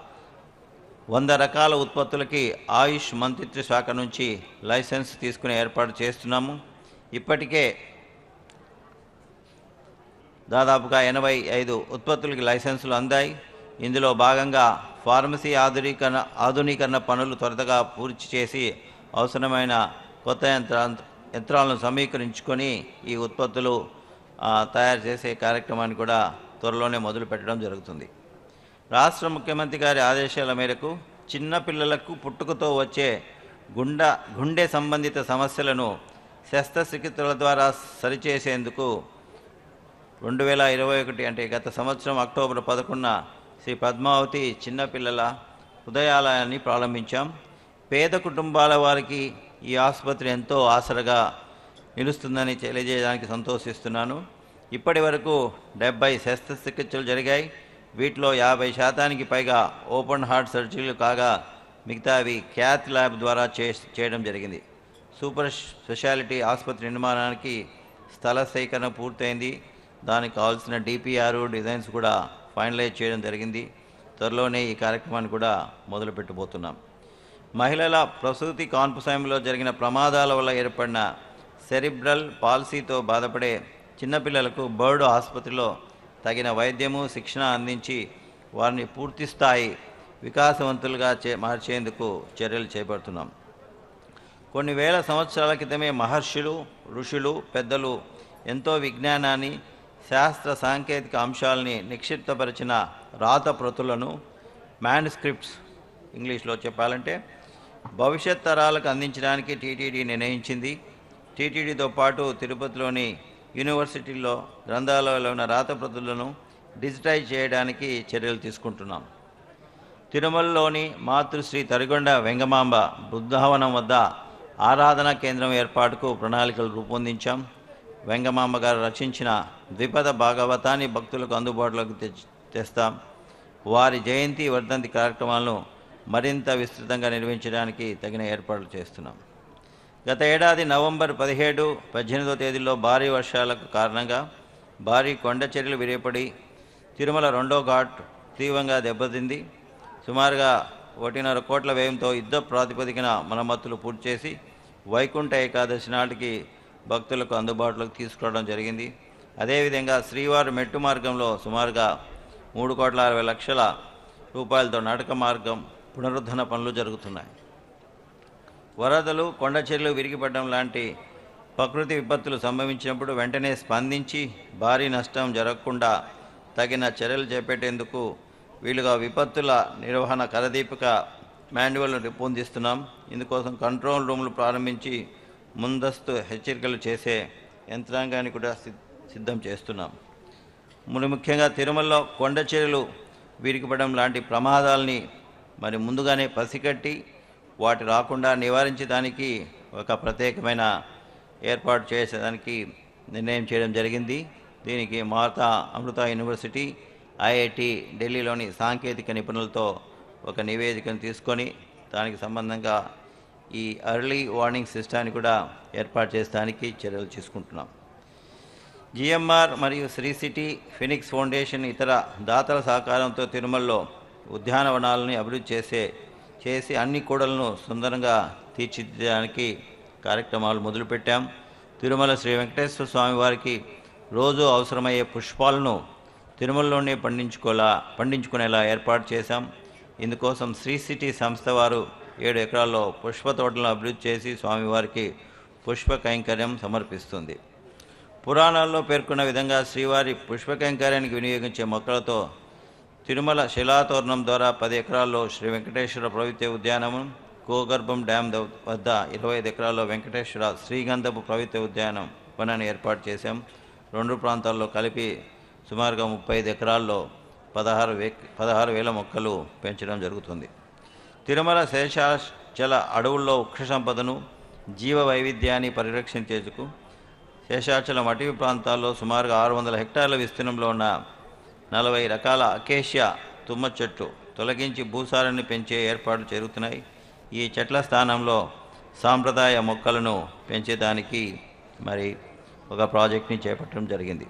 S5: వంద రకాల ఉత్పత్తులకి ఆయుష్ మంత్రిత్వ శాఖ నుంచి లైసెన్స్ తీసుకునే ఏర్పాటు చేస్తున్నాము ఇప్పటికే దాదాపుగా ఎనభై ఐదు ఉత్పత్తులకి లైసెన్సులు అందాయి ఇందులో భాగంగా ఫార్మసీ ఆధునీకరణ ఆధునీకరణ పనులు త్వరగా పూర్తి చేసి అవసరమైన కొత్త యంత్రా యంత్రాలను సమీకరించుకొని ఈ ఉత్పత్తులు ఆ, తయారు చేసే కార్యక్రమాన్ని కూడా త్వరలోనే మొదలు పెట్టడం జరుగుతుంది రాష్ట్ర ముఖ్యమంత్రి గారి ఆదేశాల మేరకు చిన్న పిల్లలకు పుట్టుకతో వచ్చే గుండె గుండె సంబంధిత సమస్యలను శస్త్రచికిత్సల ద్వారా సరిచేసేందుకు రెండు వేల ఇరవై ఒకటి అంటే గత సంవత్సరం అక్టోబర్ పదకొండున శ్రీ పద్మావతి చిన్నపిల్లల హృదయాలయాన్ని ప్రారంభించాం పేద కుటుంబాల వారికి ఈ ఆసుపత్రి ఎంతో ఆసరగా నిలుస్తుందని తెలియజేయడానికి సంతోషిస్తున్నాను ఇప్పటి వరకు డెబ్బై శస్త్రచికిత్సలు జరిగాయి వీటిలో యాభై శాతానికి పైగా ఓపెన్ హార్ట్ సర్జరీలు కాగా మిగతావి క్యాత్ ల్యాబ్ ద్వారా చే చేయడం జరిగింది సూపర్ స్పెషాలిటీ ఆసుపత్రి నిర్మాణానికి స్థల సేకరణ పూర్తయింది దానికి కావాల్సిన డిపిఆర్ డిజైన్స్ కూడా ఫైనలైజ్ చేయడం జరిగింది త్వరలోనే ఈ కార్యక్రమాన్ని కూడా మొదలు పెట్టబోతున్నాం మహిళల ప్రసూతి కాన్పు సమయంలో జరిగిన ప్రమాదాల వల్ల ఏర్పడిన సెరిబ్రల్ పాలసీతో బాధపడే చిన్నపిల్లలకు బర్డ్ ఆసుపత్రిలో తగిన వైద్యము శిక్షణ అందించి వారిని పూర్తి స్థాయి వికాసవంతులుగా చే మార్చేందుకు చర్యలు చేపడుతున్నాం కొన్ని వేల సంవత్సరాల క్రితమే మహర్షులు ఋషులు పెద్దలు ఎంతో విజ్ఞానాన్ని శాస్త్ర సాంకేతిక అంశాలని నిక్షిప్తపరిచిన రాత ప్రతులను మ్యాన్స్క్రిప్ట్స్ ఇంగ్లీష్లో చెప్పాలంటే భవిష్యత్ తరాలకు అందించడానికి టీటీడీ నిర్ణయించింది టీటీడీతో పాటు తిరుపతిలోని యూనివర్సిటీల్లో గ్రంథాలయాల్లో ఉన్న రాత ప్రతులను డిజిటైజ్ చేయడానికి చర్యలు తీసుకుంటున్నాం తిరుమలలోని మాతృశ్రీ తరిగొండ వెంగమాంబ బృందావనం వద్ద ఆరాధనా కేంద్రం ఏర్పాటుకు ప్రణాళికలు రూపొందించాం వెంగమాంబ గారు రచించిన ద్విపద భాగవతాన్ని భక్తులకు అందుబాటులోకి తెచ్- తెస్తాం వారి జయంతి వర్ధంతి కార్యక్రమాలను మరింత విస్తృతంగా నిర్వహించడానికి తగిన ఏర్పాట్లు చేస్తున్నాం గత ఏడాది నవంబర్ పదిహేడు పద్దెనిమిదో తేదీల్లో భారీ వర్షాలకు కారణంగా భారీ కొండ చర్యలు విరేపడి తిరుమల రెండో ఘాట్ తీవ్రంగా దెబ్బతింది సుమారుగా ఒకటిన్నర కోట్ల వ్యయంతో యుద్ధ ప్రాతిపదికన మరమ్మతులు పూర్తి చేసి వైకుంఠ ఏకాదశి నాటికి భక్తులకు అందుబాటులోకి తీసుకురావడం జరిగింది అదేవిధంగా శ్రీవారి మెట్టు మార్గంలో సుమారుగా మూడు కోట్ల అరవై లక్షల రూపాయలతో నడక మార్గం పునరుద్ధరణ పనులు జరుగుతున్నాయి వరదలు కొండచెర్లు విరిగిపడడం లాంటి ప్రకృతి విపత్తులు సంభవించినప్పుడు వెంటనే స్పందించి భారీ నష్టం జరగకుండా తగిన చర్యలు చేపట్టేందుకు వీలుగా విపత్తుల నిర్వహణ కరదీపిక మాన్యువల్ను రూపొందిస్తున్నాం ఇందుకోసం కంట్రోల్ రూమ్లు ప్రారంభించి ముందస్తు హెచ్చరికలు చేసే యంత్రాంగాన్ని కూడా సిద్- సిద్ధం చేస్తున్నాం మరి ముఖ్యంగా తిరుమలలో కొండ చర్యలు విరిగిపడడం లాంటి ప్రమాదాలని మరి ముందుగానే పసిగట్టి వాటి రాకుండా నివారించడానికి ఒక ప్రత్యేకమైన ఏర్పాటు చేసేదానికి నిర్ణయం చేయడం జరిగింది దీనికి మాతా అమృత యూనివర్సిటీ ఐఐటి ఢిల్లీలోని సాంకేతిక నిపుణులతో ఒక నివేదికను తీసుకొని దానికి సంబంధంగా ఈ అర్లీ వార్నింగ్ సిస్టాన్ని కూడా ఏర్పాటు చేసడానికి చర్యలు తీసుకుంటున్నాం జిఎంఆర్ మరియు శ్రీ సిటీ ఫినిక్స్ ఫౌండేషన్ ఇతర దాతల సహకారంతో తిరుమలలో ఉద్యానవనాలని అభివృద్ధి చేసే చేసి అన్ని కూడలను సుందరంగా తీర్చిదిద్దడానికి కార్యక్రమాలు మొదలుపెట్టాం తిరుమల శ్రీ వెంకటేశ్వర స్వామి వారికి రోజు అవసరమయ్యే పుష్పాలను తిరుమలలోనే పండించుకోలా పండించుకునేలా ఏర్పాటు చేశాం ఇందుకోసం శ్రీ సిటీ సంస్థ వారు ఏడు ఎకరాల్లో పుష్ప తోటలను అభివృద్ధి చేసి స్వామివారికి పుష్ప కైంకర్యం సమర్పిస్తుంది పురాణాల్లో పేర్కొన్న విధంగా శ్రీవారి పుష్పకైంకర్యానికి వినియోగించే మొక్కలతో తిరుమల శిలాతోరణం ద్వారా పది ఎకరాల్లో శ్రీ వెంకటేశ్వర ప్రవిత్య ఉద్యానవనం గోగర్భం డ్యామ్ ద- వద్ద ఇరవై ఐదు ఎకరాల్లో వెంకటేశ్వర శ్రీగంధపు ప్రవిత్య ఉద్యానం వనాన్ని ఏర్పాటు చేశాం రెండు ప్రాంతాల్లో కలిపి సుమారుగా ముప్పై ఐదు ఎకరాల్లో పదహారు వే పదహారు వేల మొక్కలు పెంచడం జరుగుతుంది తిరుమల శేషాచల అడవుల్లో వృక్ష సంపదను జీవ వైవిధ్యాన్ని పరిరక్షించేందుకు శేషాచలం అటవీ ప్రాంతాల్లో సుమారుగా ఆరు వందల హెక్టార్ల విస్తీర్ణంలో ఉన్న నలభై రకాల అకేషియా తుమ్మ చెట్లు తొలగించి భూసారాన్ని పెంచే ఏర్పాట్లు జరుగుతున్నాయి ఈ చెట్ల స్థానంలో సాంప్రదాయ మొక్కలను పెంచేదానికి మరి ఒక ప్రాజెక్ట్ని చేపట్టడం జరిగింది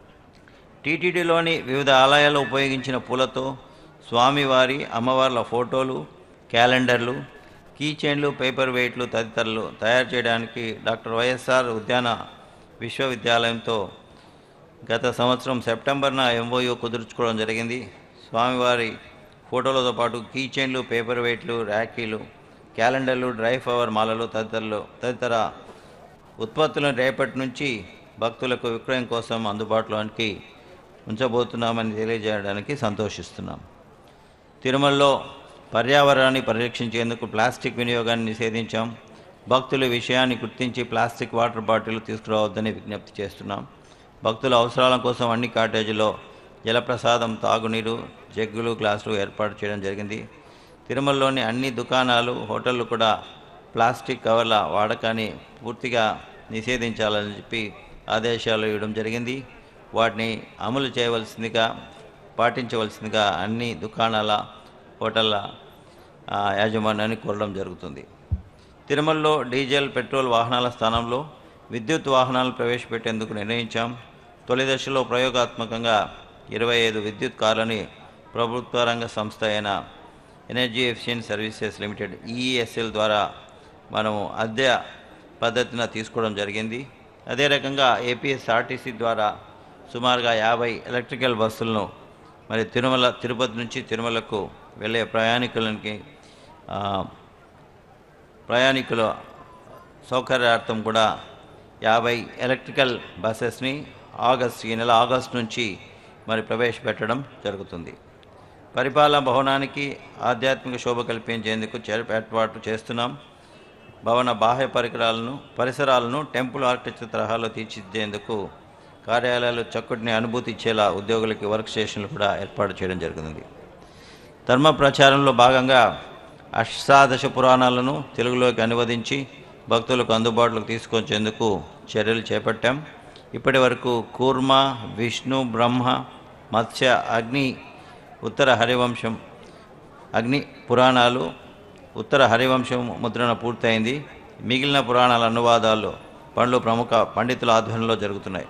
S5: టీటీడీలోని వివిధ ఆలయాల్లో ఉపయోగించిన పూలతో స్వామివారి అమ్మవార్ల ఫోటోలు క్యాలెండర్లు కీ చైన్లు పేపర్ వెయిట్లు తదితరులు తయారు చేయడానికి డాక్టర్ వైఎస్ఆర్ ఉద్యాన విశ్వవిద్యాలయంతో గత సంవత్సరం సెప్టెంబర్న ఎంఓయూ కుదుర్చుకోవడం జరిగింది స్వామివారి ఫోటోలతో పాటు కీ చైన్లు పేపర్ వెయిట్లు ర్యాకీలు క్యాలెండర్లు డ్రై ఫ్లవర్ మాలలు తదితరులు తదితర ఉత్పత్తులను రేపటి నుంచి భక్తులకు విక్రయం కోసం అందుబాటులోనికి ఉంచబోతున్నామని తెలియజేయడానికి సంతోషిస్తున్నాం తిరుమలలో పర్యావరణాన్ని పరిరక్షించేందుకు ప్లాస్టిక్ వినియోగాన్ని నిషేధించాం భక్తుల విషయాన్ని గుర్తించి ప్లాస్టిక్ వాటర్ బాటిల్ తీసుకురావద్దని విజ్ఞప్తి చేస్తున్నాం భక్తుల అవసరాల కోసం అన్ని కాటేజీలో జలప్రసాదం తాగునీరు జగ్గులు గ్లాసులు ఏర్పాటు చేయడం జరిగింది తిరుమలలోని అన్ని దుకాణాలు హోటళ్ళు కూడా ప్లాస్టిక్ కవర్ల వాడకాన్ని పూర్తిగా నిషేధించాలని చెప్పి ఆదేశాలు ఇవ్వడం జరిగింది వాటిని అమలు చేయవలసిందిగా పాటించవలసిందిగా అన్ని దుకాణాల హోటళ్ళ ఆ, యాజమాన్యాన్ని కోరడం జరుగుతుంది తిరుమలలో డీజిల్ పెట్రోల్ వాహనాల స్థానంలో విద్యుత్ వాహనాలు ప్రవేశపెట్టేందుకు నిర్ణయించాం తొలి దశలో ప్రయోగాత్మకంగా ఇరవై ఐదు విద్యుత్ కార్లని ప్రభుత్వ రంగ సంస్థ అయిన energy efficient services limited EESL ద్వారా మనము అద్దె పద్ధతిన తీసుకోవడం జరిగింది అదే రకంగా ఏపీఎస్ఆర్టీసీ ద్వారా సుమారుగా యాభై ఎలక్ట్రికల్ బస్సులను మరి తిరుమల తిరుపతి నుంచి తిరుమలకు వెళ్ళే ప్రయాణికులకి ఆ, ప్రయాణికుల సౌకర్యార్థం కూడా యాభై ఎలక్ట్రికల్ బస్సెస్ని ఆగస్ట్ ఈ నెల ఆగస్ట్ నుంచి మరి ప్రవేశపెట్టడం జరుగుతుంది పరిపాలన భవనానికి ఆధ్యాత్మిక శోభ కల్పించేందుకు చే- ఏర్పాటు చేస్తున్నాం భవన బాహ్య పరికరాలను పరిసరాలను టెంపుల్ ఆర్కిటెక్చర్ తరహాలో తీర్చిదిద్దేందుకు కార్యాలయాలు చక్కటిని అనుభూతి ఇచ్చేలా ఉద్యోగులకి వర్క్ స్టేషన్లు కూడా ఏర్పాటు చేయడం జరుగుతుంది ధర్మ ప్రచారంలో భాగంగా అష్టాదశ పురాణాలను తెలుగులోకి అనువదించి భక్తులకు అందుబాటులోకి తీసుకొచ్చేందుకు చర్యలు చేపట్టాం ఇప్పటి వరకు కూర్మ విష్ణు బ్రహ్మ మత్స్య అగ్ని ఉత్తర హరివంశం అగ్ని పురాణాలు ఉత్తర హరివంశం ముద్రణ పూర్తయింది మిగిలిన పురాణాల అనువాదాలు పనులు ప్రముఖ పండితుల ఆధ్వర్యంలో జరుగుతున్నాయి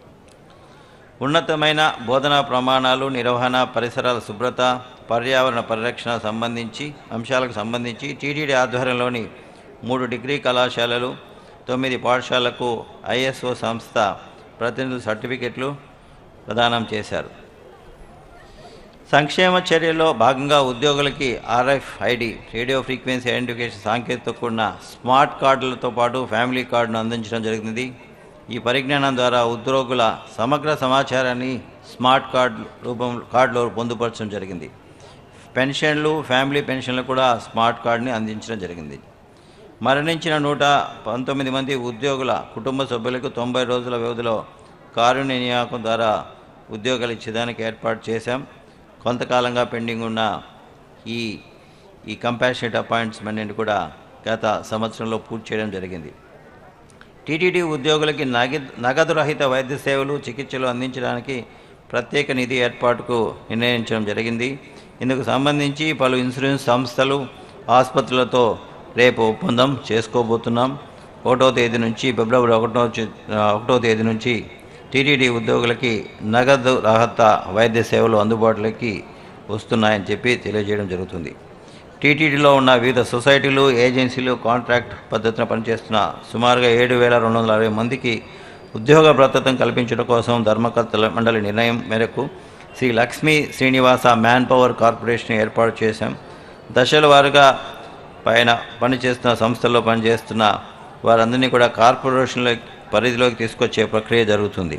S5: ఉన్నతమైన బోధనా ప్రమాణాలు నిర్వహణ పరిసరాల శుభ్రత పర్యావరణ పరిరక్షణ సంబంధించి అంశాలకు సంబంధించి టీటీడీ ఆధ్వర్యంలోని మూడు డిగ్రీ కళాశాలలు తొమ్మిది పాఠశాలకు ఐఎస్ఓ సంస్థ ప్రతినిధులు సర్టిఫికెట్లు ప్రదానం చేశారు సంక్షేమ చర్యల్లో భాగంగా ఉద్యోగులకి RF ID radio frequency identification సాంకేతికతో కూడిన స్మార్ట్ కార్డులతో పాటు ఫ్యామిలీ కార్డును అందించడం జరిగింది ఈ పరిజ్ఞానం ద్వారా ఉద్యోగుల సమగ్ర సమాచారాన్ని స్మార్ట్ కార్డు రూపం కార్డులో పొందుపరచడం జరిగింది పెన్షన్లు ఫ్యామిలీ పెన్షన్లు కూడా స్మార్ట్ కార్డుని అందించడం జరిగింది మరణించిన నూట పంతొమ్మిది మంది ఉద్యోగుల కుటుంబ సభ్యులకు తొంభై రోజుల వ్యవధిలో కారుణ్య నియామకం ద్వారా ఉద్యోగాలు ఇచ్చేదానికి ఏర్పాటు చేశాం కొంతకాలంగా పెండింగ్ ఉన్న ఈ ఈ కంపాషనేట్ అపాయింట్మెంట్ని కూడా గత సంవత్సరంలో పూర్తి చేయడం జరిగింది టీటీడీ ఉద్యోగులకి నగదు నగదు రహిత వైద్య సేవలు చికిత్సలు అందించడానికి ప్రత్యేక నిధి ఏర్పాటుకు నిర్ణయించడం జరిగింది ఇందుకు సంబంధించి పలు ఇన్సూరెన్స్ సంస్థలు ఆసుపత్రులతో రేపు ఒప్పందం చేసుకోబోతున్నాం ఒకటో తేదీ నుంచి ఫిబ్రవరి ఒకటో చి- ఒకటో తేదీ నుంచి టీటీడీ ఉద్యోగులకి నగదు రహిత వైద్య సేవలు అందుబాటులోకి వస్తున్నాయని చెప్పి తెలియజేయడం జరుగుతుంది టీటీడీలో ఉన్న వివిధ సొసైటీలు ఏజెన్సీలు కాంట్రాక్ట్ పద్ధతిన పనిచేస్తున్న సుమారుగా ఏడు వేల రెండు వందల అరవై మందికి ఉద్యోగ భద్రతను కల్పించడం కోసం ధర్మకర్తల మండలి నిర్ణయం మేరకు Shri Lakshmi Srinivasa manpower corporation ఏర్పాటు చేశాం దశల వారుగా పైన పనిచేస్తున్న సంస్థల్లో పనిచేస్తున్న వారందరినీ కూడా కార్పొరేషన్ల పరిధిలోకి తీసుకొచ్చే ప్రక్రియ జరుగుతుంది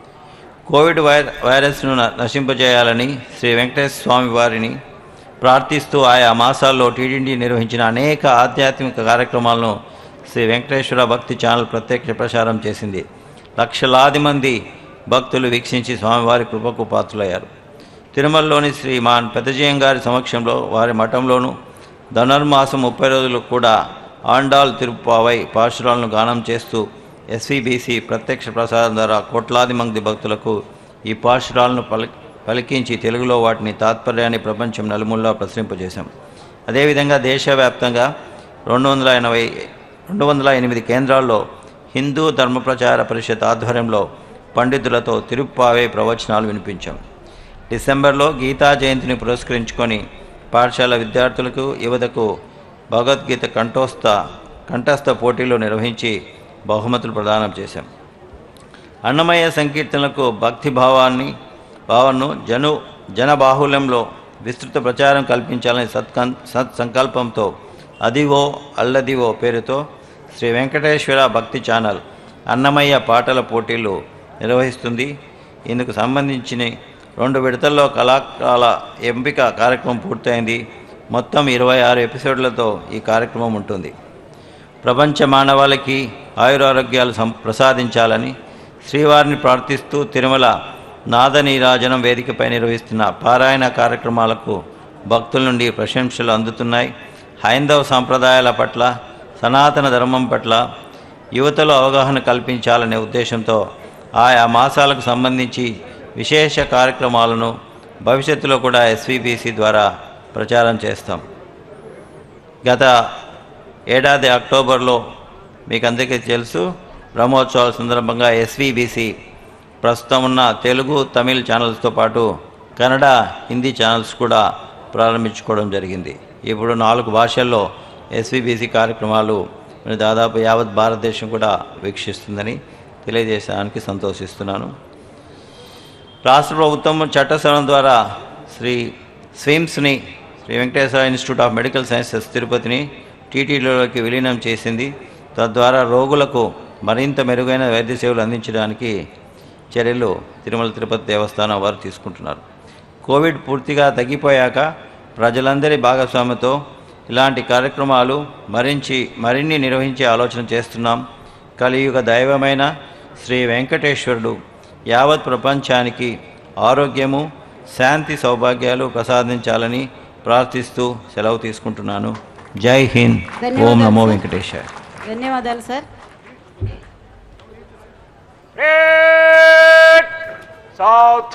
S5: కోవిడ్ వైర వైరస్ను న- నశింపజేయాలని శ్రీ వెంకటేశ్వర స్వామి వారిని ప్రార్థిస్తూ ఆయా మాసాల్లో టీడీడీ నిర్వహించిన అనేక ఆధ్యాత్మిక కార్యక్రమాలను శ్రీ వెంకటేశ్వర భక్తి ఛానల్ ప్రత్యక్ష ప్రసారం చేసింది లక్షలాది మంది భక్తులు వీక్షించి స్వామివారి కృపకు పాత్రులయ్యారు తిరుమలలోని శ్రీ మాన్ పెద్దజయం గారి సమక్షంలో వారి మఠంలోను ధనుర్మాసం ముప్పై రోజులు కూడా ఆండాల్ తిరుపావై పాశురాలను గానం చేస్తూ ఎస్వీబీసీ ప్రత్యక్ష ప్రసారం ద్వారా కోట్లాది మంది భక్తులకు ఈ పాశురాలను పలి పలికించి తెలుగులో వాటిని తాత్పర్యాన్ని ప్రపంచం నలుమూలలా ప్రసరింపజేశాం అదేవిధంగా దేశవ్యాప్తంగా రెండు వందల ఎనభై రెండు వందల ఎనిమిది కేంద్రాల్లో హిందూ ధర్మ ప్రచార పరిషత్ ఆధ్వర్యంలో పండితులతో తిరుప్పావే ప్రవచనాలు వినిపించాం డిసెంబర్లో గీతా జయంతిని పురస్కరించుకొని పాఠశాల విద్యార్థులకు యువతకు భగవద్గీత కంఠోస్థ కంఠస్థ పోటీలు నిర్వహించి బహుమతులు ప్రదానం చేశాం అన్నమయ్య సంకీర్తనలకు భక్తి భావాన్ని భావనను జను జనబాహుల్యంలో విస్తృత ప్రచారం కల్పించాలని సత్కన్ సత్ సంకల్పంతో అదివో అల్లదివో పేరుతో శ్రీ వెంకటేశ్వర భక్తి ఛానల్ అన్నమయ్య పాటల పోటీలు నిర్వహిస్తుంది ఇందుకు సంబంధించిన రెండు విడతల్లో కళాకాల ఎంపిక కార్యక్రమం పూర్తయింది మొత్తం ఇరవై ఆరు ఎపిసోడ్లతో ఈ కార్యక్రమం ఉంటుంది ప్రపంచ మానవాళికి ఆయురారోగ్యాలు సం ప్రసాదించాలని శ్రీవారిని ప్రార్థిస్తూ తిరుమల నాదనీరాజనం వేదికపై నిర్వహిస్తున్న పారాయణ కార్యక్రమాలకు భక్తుల నుండి ప్రశంసలు అందుతున్నాయి హైందవ సాంప్రదాయాల పట్ల సనాతన ధర్మం పట్ల యువతలో అవగాహన కల్పించాలనే ఉద్దేశంతో ఆయా మాసాలకు సంబంధించి విశేష కార్యక్రమాలను భవిష్యత్తులో కూడా ఎస్వీబీసీ ద్వారా ప్రచారం చేస్తాం గత ఏడాది అక్టోబర్లో మీకు అందరికీ తెలుసు బ్రహ్మోత్సవాల సందర్భంగా ఎస్వీబీసీ ప్రస్తుతం ఉన్న తెలుగు తమిళ్ ఛానల్స్తో పాటు కన్నడ హిందీ ఛానల్స్ కూడా ప్రారంభించుకోవడం జరిగింది ఇప్పుడు నాలుగు భాషల్లో ఎస్వీబీసీ కార్యక్రమాలు మరి దాదాపు యావత్ భారతదేశం కూడా వీక్షిస్తుందని తెలియజేయడానికి సంతోషిస్తున్నాను రాష్ట్ర ప్రభుత్వం చట్టసభ ద్వారా శ్రీ స్విమ్స్ని Shri Venkateswara institute of medical sciences తిరుపతిని టీటీడీలోకి విలీనం చేసింది తద్వారా రోగులకు మరింత మెరుగైన వైద్య సేవలు అందించడానికి చర్యలు తిరుమల తిరుపతి దేవస్థానం వారు తీసుకుంటున్నారు కోవిడ్ పూర్తిగా తగ్గిపోయాక ప్రజలందరి భాగస్వామ్యంతో ఇలాంటి కార్యక్రమాలు మరించి మరిన్ని నిర్వహించే ఆలోచన చేస్తున్నాం కలియుగ దైవమైన శ్రీ వెంకటేశ్వరుడు యావత్ ప్రపంచానికి ఆరోగ్యము శాంతి సౌభాగ్యాలు ప్రసాదించాలని ప్రార్థిస్తూ సెలవు తీసుకుంటున్నాను జై హింద్ ఓం నమో వెంకటేశ్వర
S1: ధన్యవాదాలు సార్
S3: Red South.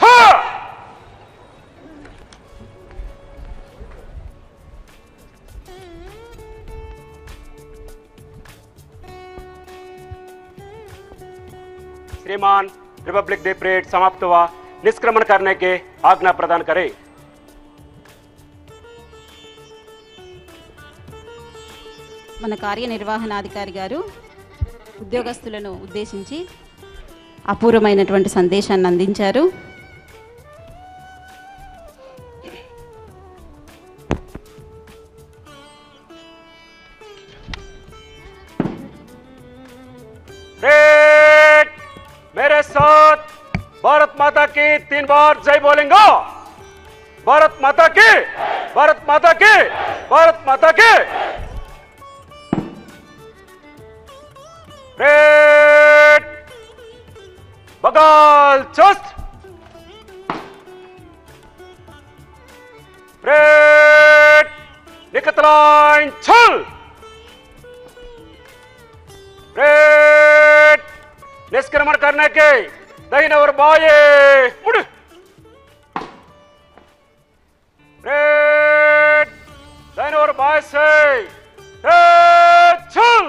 S3: श्रीमान रिपब्लिक डे परेड समाप्त हुआ निष्क्रमण करने के आज्ञा प्रदान करें
S1: మన కార్యనిర్వహణాధికారి గారు ఉద్యోగస్తులను ఉద్దేశించి అపూర్వమైనటువంటి సందేశాన్ని అందించారు
S3: रेड मेरे साथ भारत माता की तीन बार जय बोलेंगे भारत माता की भारत माता की भारत माता की रेड बगाल चुस्त रेड निकतलाइन छल रेड निष्क्रमण करने के दहीन और बाये मुड़ रेड दहीन और बाय से रेड चल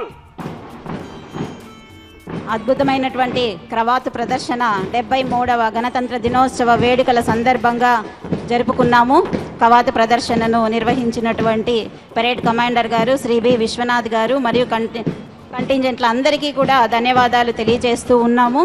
S1: అద్భుతమైనటువంటి క్రవాతు ప్రదర్శన డెబ్బై మూడవ గణతంత్ర దినోత్సవ వేడుకల సందర్భంగా జరుపుకున్నాము కవాతు ప్రదర్శనను నిర్వహించినటువంటి పరేడ్ కమాండర్ గారు శ్రీ బి విశ్వనాథ్ గారు మరియు కంటి కంటింజెంట్ల అందరికీ కూడా ధన్యవాదాలు తెలియజేస్తూ ఉన్నాము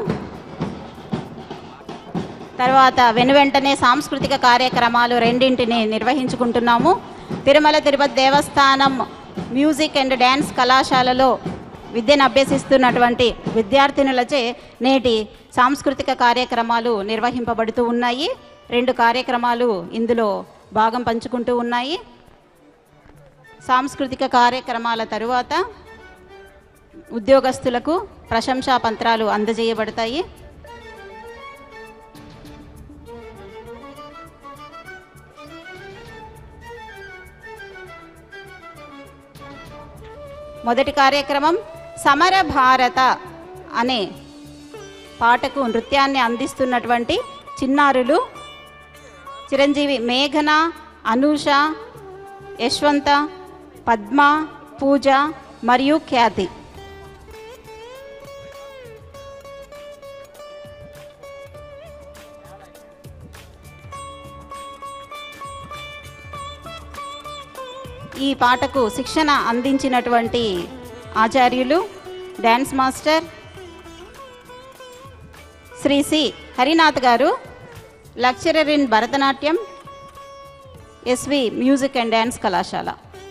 S1: తర్వాత వెనువెంటనే సాంస్కృతిక కార్యక్రమాలు రెండింటిని నిర్వహించుకుంటున్నాము తిరుమల తిరుపతి దేవస్థానం మ్యూజిక్ అండ్ డ్యాన్స్ కళాశాలలో విద్యను అభ్యసిస్తున్నటువంటి విద్యార్థినులచే నేటి సాంస్కృతిక కార్యక్రమాలు నిర్వహింపబడుతూ ఉన్నాయి రెండు కార్యక్రమాలు ఇందులో భాగం పంచుకుంటూ ఉన్నాయి సాంస్కృతిక కార్యక్రమాల తరువాత ఉద్యోగస్తులకు ప్రశంసా పత్రాలు అందజేయబడతాయి మొదటి కార్యక్రమం సమర భారత అనే పాటకు నృత్యాన్ని అందిస్తున్నటువంటి చిన్నారులు చిరంజీవి మేఘన అనూష యశ్వంత పద్మ పూజ మరియు ఖ్యాతి ఈ పాటకు శిక్షణ అందించినటువంటి ఆచార్యులు dance master Shri C Harinath garu lecturer in Bharatanatyam SV music and dance కళాశాల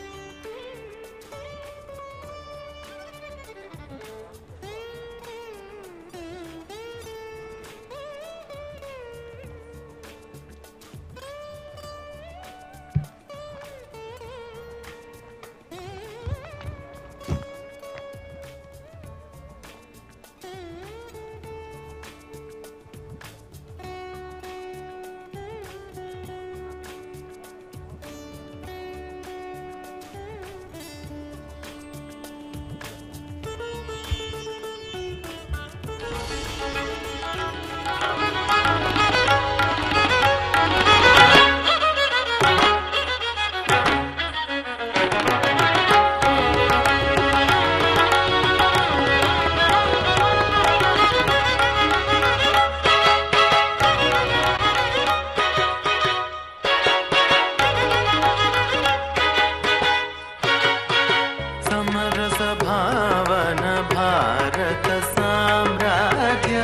S6: समरसभावन भारत साम्राज्य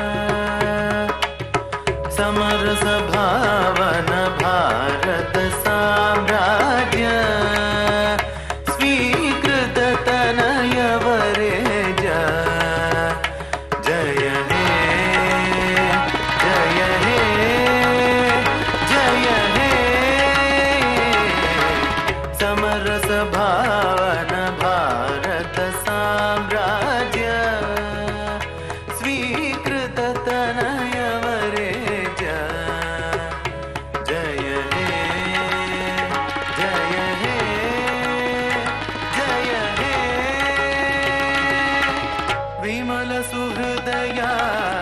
S6: समरसभावन भारत साम्राज्य स्वीकृततनयवरेज जय हे जय हे जय हे समरस भावन भारत साम्राज्य स्वीकृत तनयवरेज जय हे जय हे जय हे विमल सुहृदया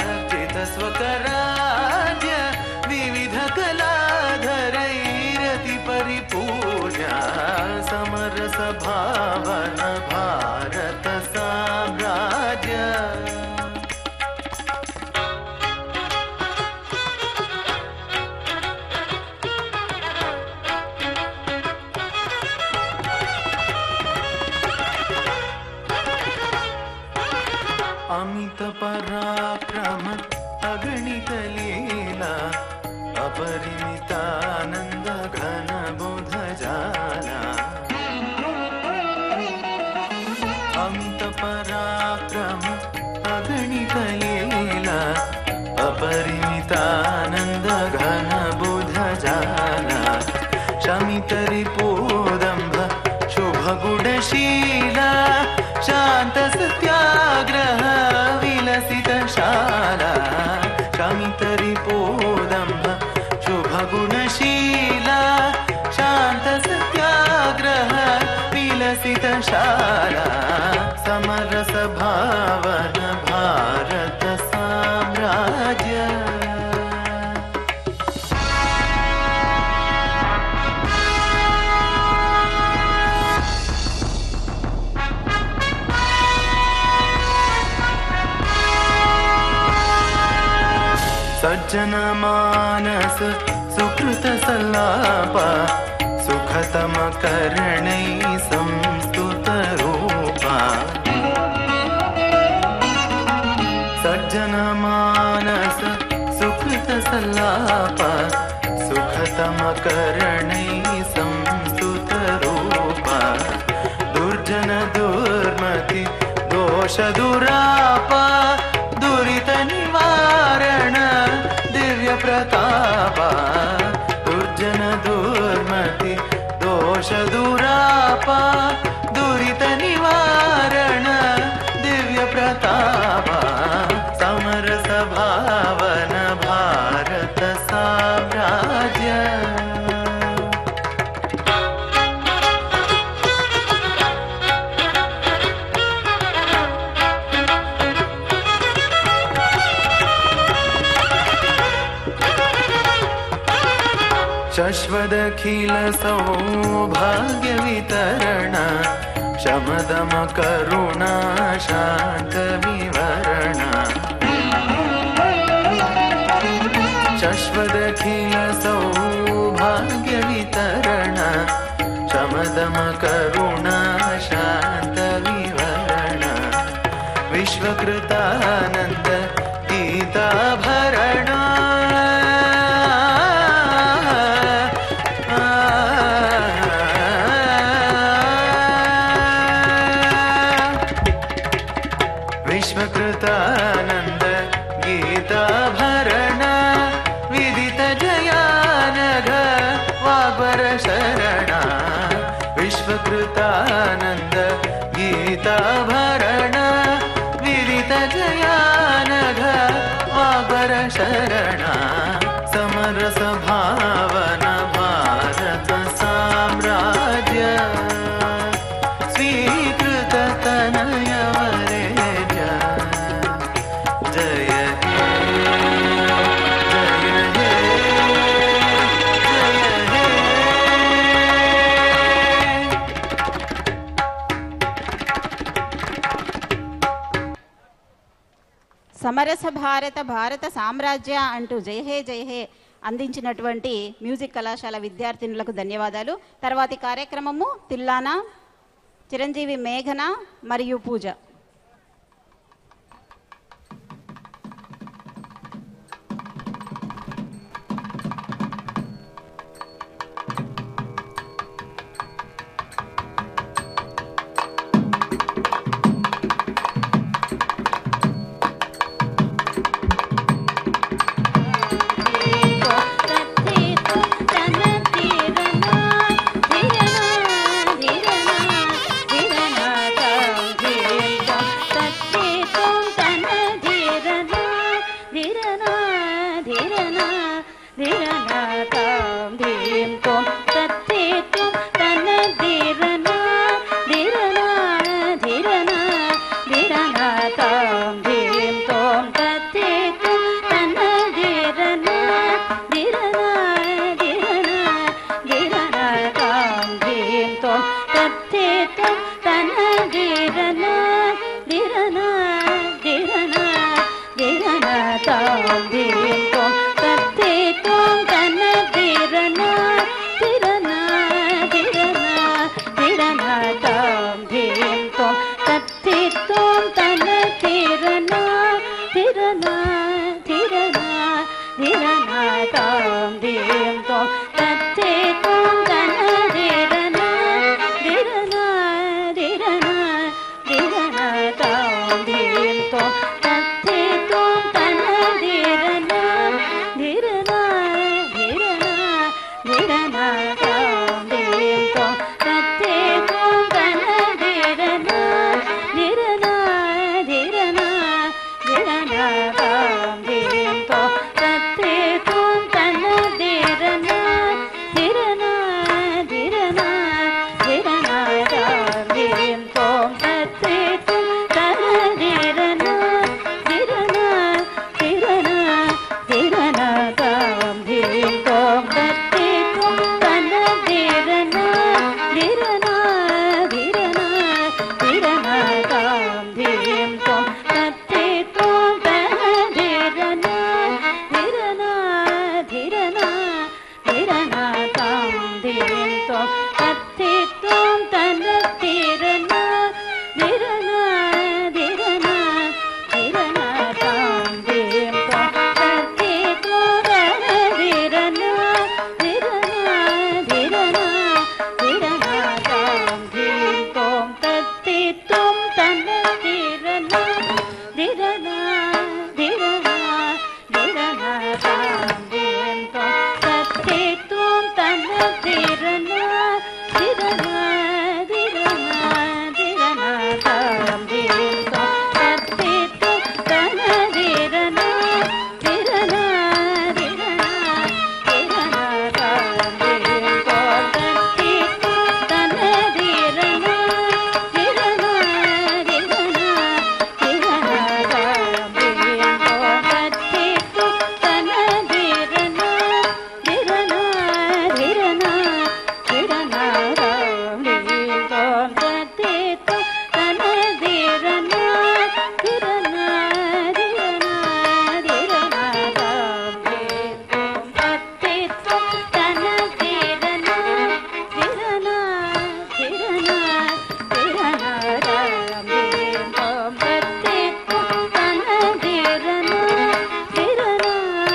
S6: चितस्वकराज्य विविध कलाधरैरति परिपूजा समरस भावन भारत साम्राज्य अमित अन्तपराक्रम अगणितलीला अपरिमितानन्द घनबुधजाला अन्तपराक्रम अगणितलीला अपरिमितानन्द घनबुधजाला शमितरिपूदम्भ शुभगुणशीला शान्तसत्याग्रह विलसितशाला शमितरिपूदम्भ शुभगुणशीला शान्तसत्याग्रह विलसितशाला समरसभावन भारत साम्राज्य सज्जनमानस सुकृतसल्लाप सुखतमकर्णै संस्तुतरूपा सज्जनमानस सुकृतसल्लाप सुखतमकर्णै संस्तुतरूपा दुर्जन दुर्मति दोषदुराप दुरितनिवारण दिव्यप्रताप दुर्जन दुर्मति दोषदुराप दुरितनिवारण दिव्यप्रताप समरसभावन भारत साम्राज्य शश्वदखिल सौभाग्यवितरण शमदम करुणा शान्तविवरण शश्वदखिल सौभाग्यवितरण शमदम करुणा शान्तविवरण विश्वकृतानन्द गीताभरण विश्वकृतानन्द गीताभरण विदित जयानघ वाग्वर शरण विश्वकृतानन्द गीताभरण विदित जयानघ वाग्वर शरण समरस भावन भारत साम्राज्य स्वीकृत तनयवरेज जय हे जय हे जय हे
S1: సమరస భారత భారత సామ్రాజ్య అంటూ జయ హే జయ హే అందించినటువంటి మ్యూజిక్ కళాశాల విద్యార్థినులకు ధన్యవాదాలు తర్వాతి కార్యక్రమము తిల్లానా చిరంజీవి మేఘన మరియు పూజ
S7: తాం ధీం తోం తత్తి తోం తన తీరనా ధిరనా ధిరనా ధిరనా తాం ధీం తోం తత్తే తోం తన ధిరనా ధిరనా ధిరనా ధిరనా తాం ధీం తోం తత్తే తోం తన ధిరనా ధిరనా ధిరనా ధిరనా తాం ధీం తోం తత్తే తోం తన ధిరనా ధిరనా ధిరనా ధిరనా తాం ధీం తోం తత్తే తోం తన ధిరనా ధిరనా ధిరనా ధిరనా తాం ధీం తోం తత్తే తోం తన ధిరనా ధిరనా ధిరనా ధిరనా తాం ధీం తోం తత్తే తోం తన ధిరనా ధిరనా ధిరనా ధిరనా తాం ధీం తోం తత్తే తోం తన ధిరనా ధిరనా ధిరనా ధిరనా తాం ధీం తోం తత్తే తోం తన ధిరనా ధిరనా ధిరనా ధిరనా తాం ధీం తోం తత్తే తోం తన ధిరనా ధిరనా ధిరనా ధిరనా తాం ధీం తోం తత్తే తోం తన ధిరనా ధిరనా ధిరనా ధిరనా తాం ధీం తోం తత్తే తోం తన ధిరనా ధిరనా ధిరనా ధిరనా తాం ధీం తోం తత్తే తోం తన ధిరనా ధిరనా ధిరనా ధిరనా తాం ధీం తోం తత్తే తోం తన ధిరనా ధిరనా ధిరనా ధిరనా తాం ధీం తోం తత్తే తోం తన ధిరనా ధిరనా ధిరనా ధిరనా తాం ధీం తోం తత్తే తోం తన ధిరనా ధిరనా ధిరనా ధిరనా తాం ధీం తోం తత్తే తోం తన ధిరనా ధిరనా ధిరనా ధిరనా తాం ధీం తోం తత్తే తోం తన ధిరనా ధిరనా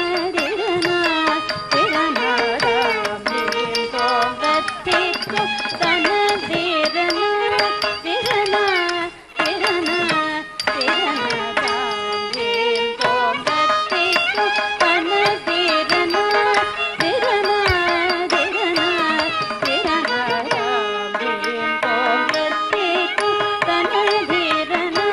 S7: ధిరనా ధిరనా తాం ధీం తోం తత్తే తోం తన ధిరనా ధిరనా ధిరనా ధిరనా తాం ధీం తోం తత్తే తోం తన ధిరనా ధిరనా ధిరనా ధిరనా తాం ధీం తోం తత్తే తోం తన ధిరనా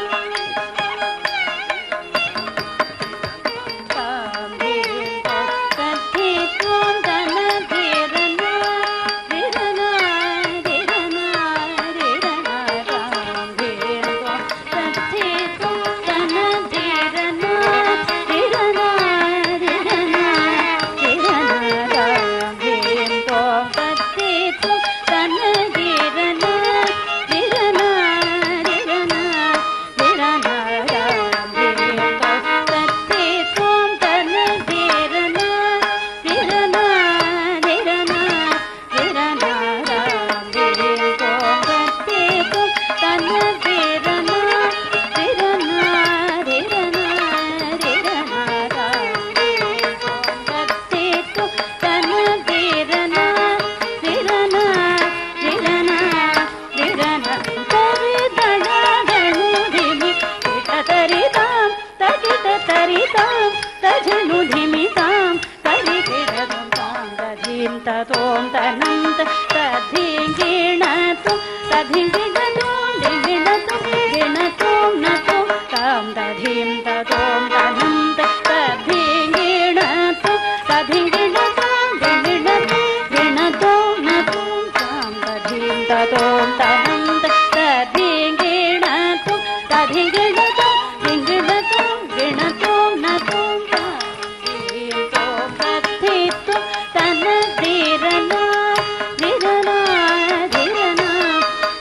S7: తాం ధీం తోం తత్తే తోం తన ధిరనా ధిరనా ధిరనా ధిరనా తాం ధీం తోం తత్తే తోం తన ధిరనా ధిరనా ధిరనా ధిరనా తాం ధీం తోం తత్తే తోం తన ధిరనా ధిరనా ధిరనా ధిరనా తాం ధీం తోం తత్తే తోం తన ధిరనా ధిరనా ధిరనా ధిరనా తాం ధీం తోం తత్తే తోం తన ధిరనా ధిరనా ధిరనా ధిరనా తాం ధీం తోం తత్తే తోం తన ధిరనా ధిరనా ధిరనా ధిరనా తరి దడా దణు ధిమి కిట తరితాం తకిట తరితాం తజను ధిమితాం తరి కిడదం తాం దధీం తతోం తనం తధీం గీణతుం తధీం గిణతుం దిగిణతుం గిణతుం నతుం తాం దధీం తతోం తనం తధీం గీణతుం తధీం గిణతుం దిగిణతుం గిణతుం నతుం తాం దధీం తతోం తనం తధీం గీణతుం తధీం గిణతుం దిగిణతుం గిణతుం నతుం తాం దధీం తోం తత్థితుం తన ధీరనా ధీరనా ధీరనా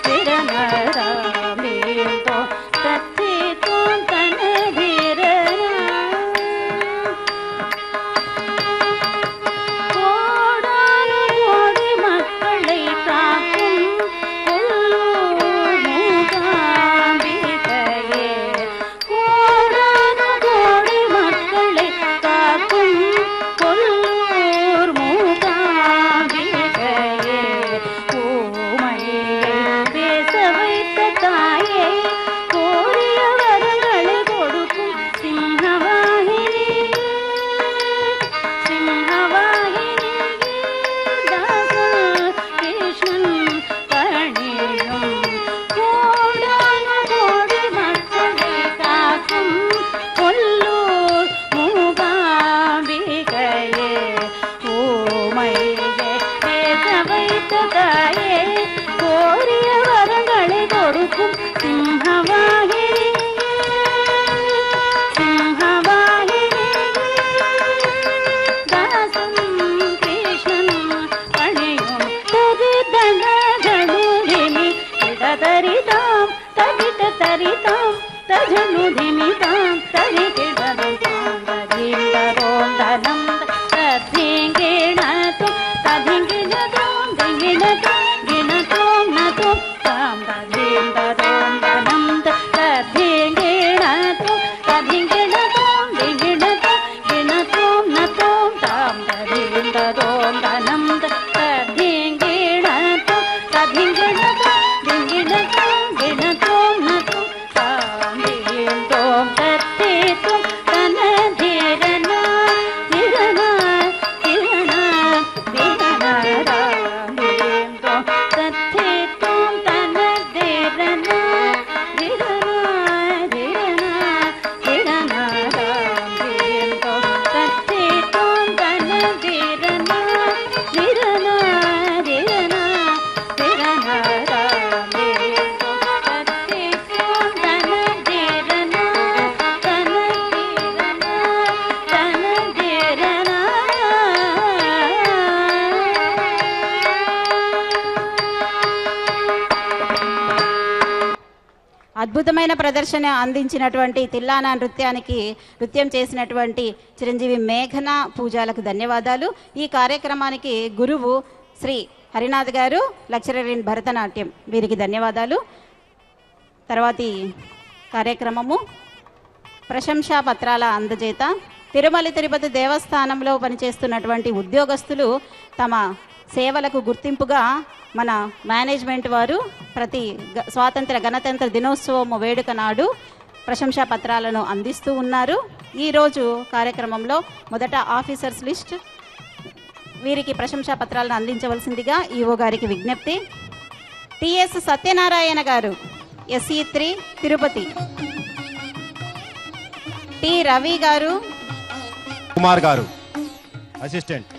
S7: ధీరనా రామేం తో తత్థితుం తన ధీరనా
S1: అద్భుతమైన ప్రదర్శన అందించినటువంటి తిల్లానా నృత్యానికి నృత్యం చేసినటువంటి చిరంజీవి మేఘన పూజాలకు ధన్యవాదాలు ఈ కార్యక్రమానికి గురువు శ్రీ హరినాథ్ గారు లెక్చరర్ ఇన్ భరతనాట్యం వీరికి ధన్యవాదాలు తర్వాతి కార్యక్రమము ప్రశంసా పత్రాల అందజేత తిరుమల తిరుపతి దేవస్థానంలో పనిచేస్తున్నటువంటి ఉద్యోగస్తులు తమ సేవలకు గుర్తింపుగా మన మేనేజ్మెంట్ వారు ప్రతి గ- స్వాతంత్ర గణతంత్ర దినోత్సవం వేడుక నాడు ప్రశంసా పత్రాలను అందిస్తూ ఉన్నారు ఈరోజు కార్యక్రమంలో మొదట ఆఫీసర్స్ లిస్ట్ వీరికి ప్రశంసా పత్రాలను అందించవలసిందిగా ఈఓ గారికి విజ్ఞప్తి TS Satyanarayana garu SE three Tirupati T Ravi garu
S2: Kumar గారు అసిస్టెంట్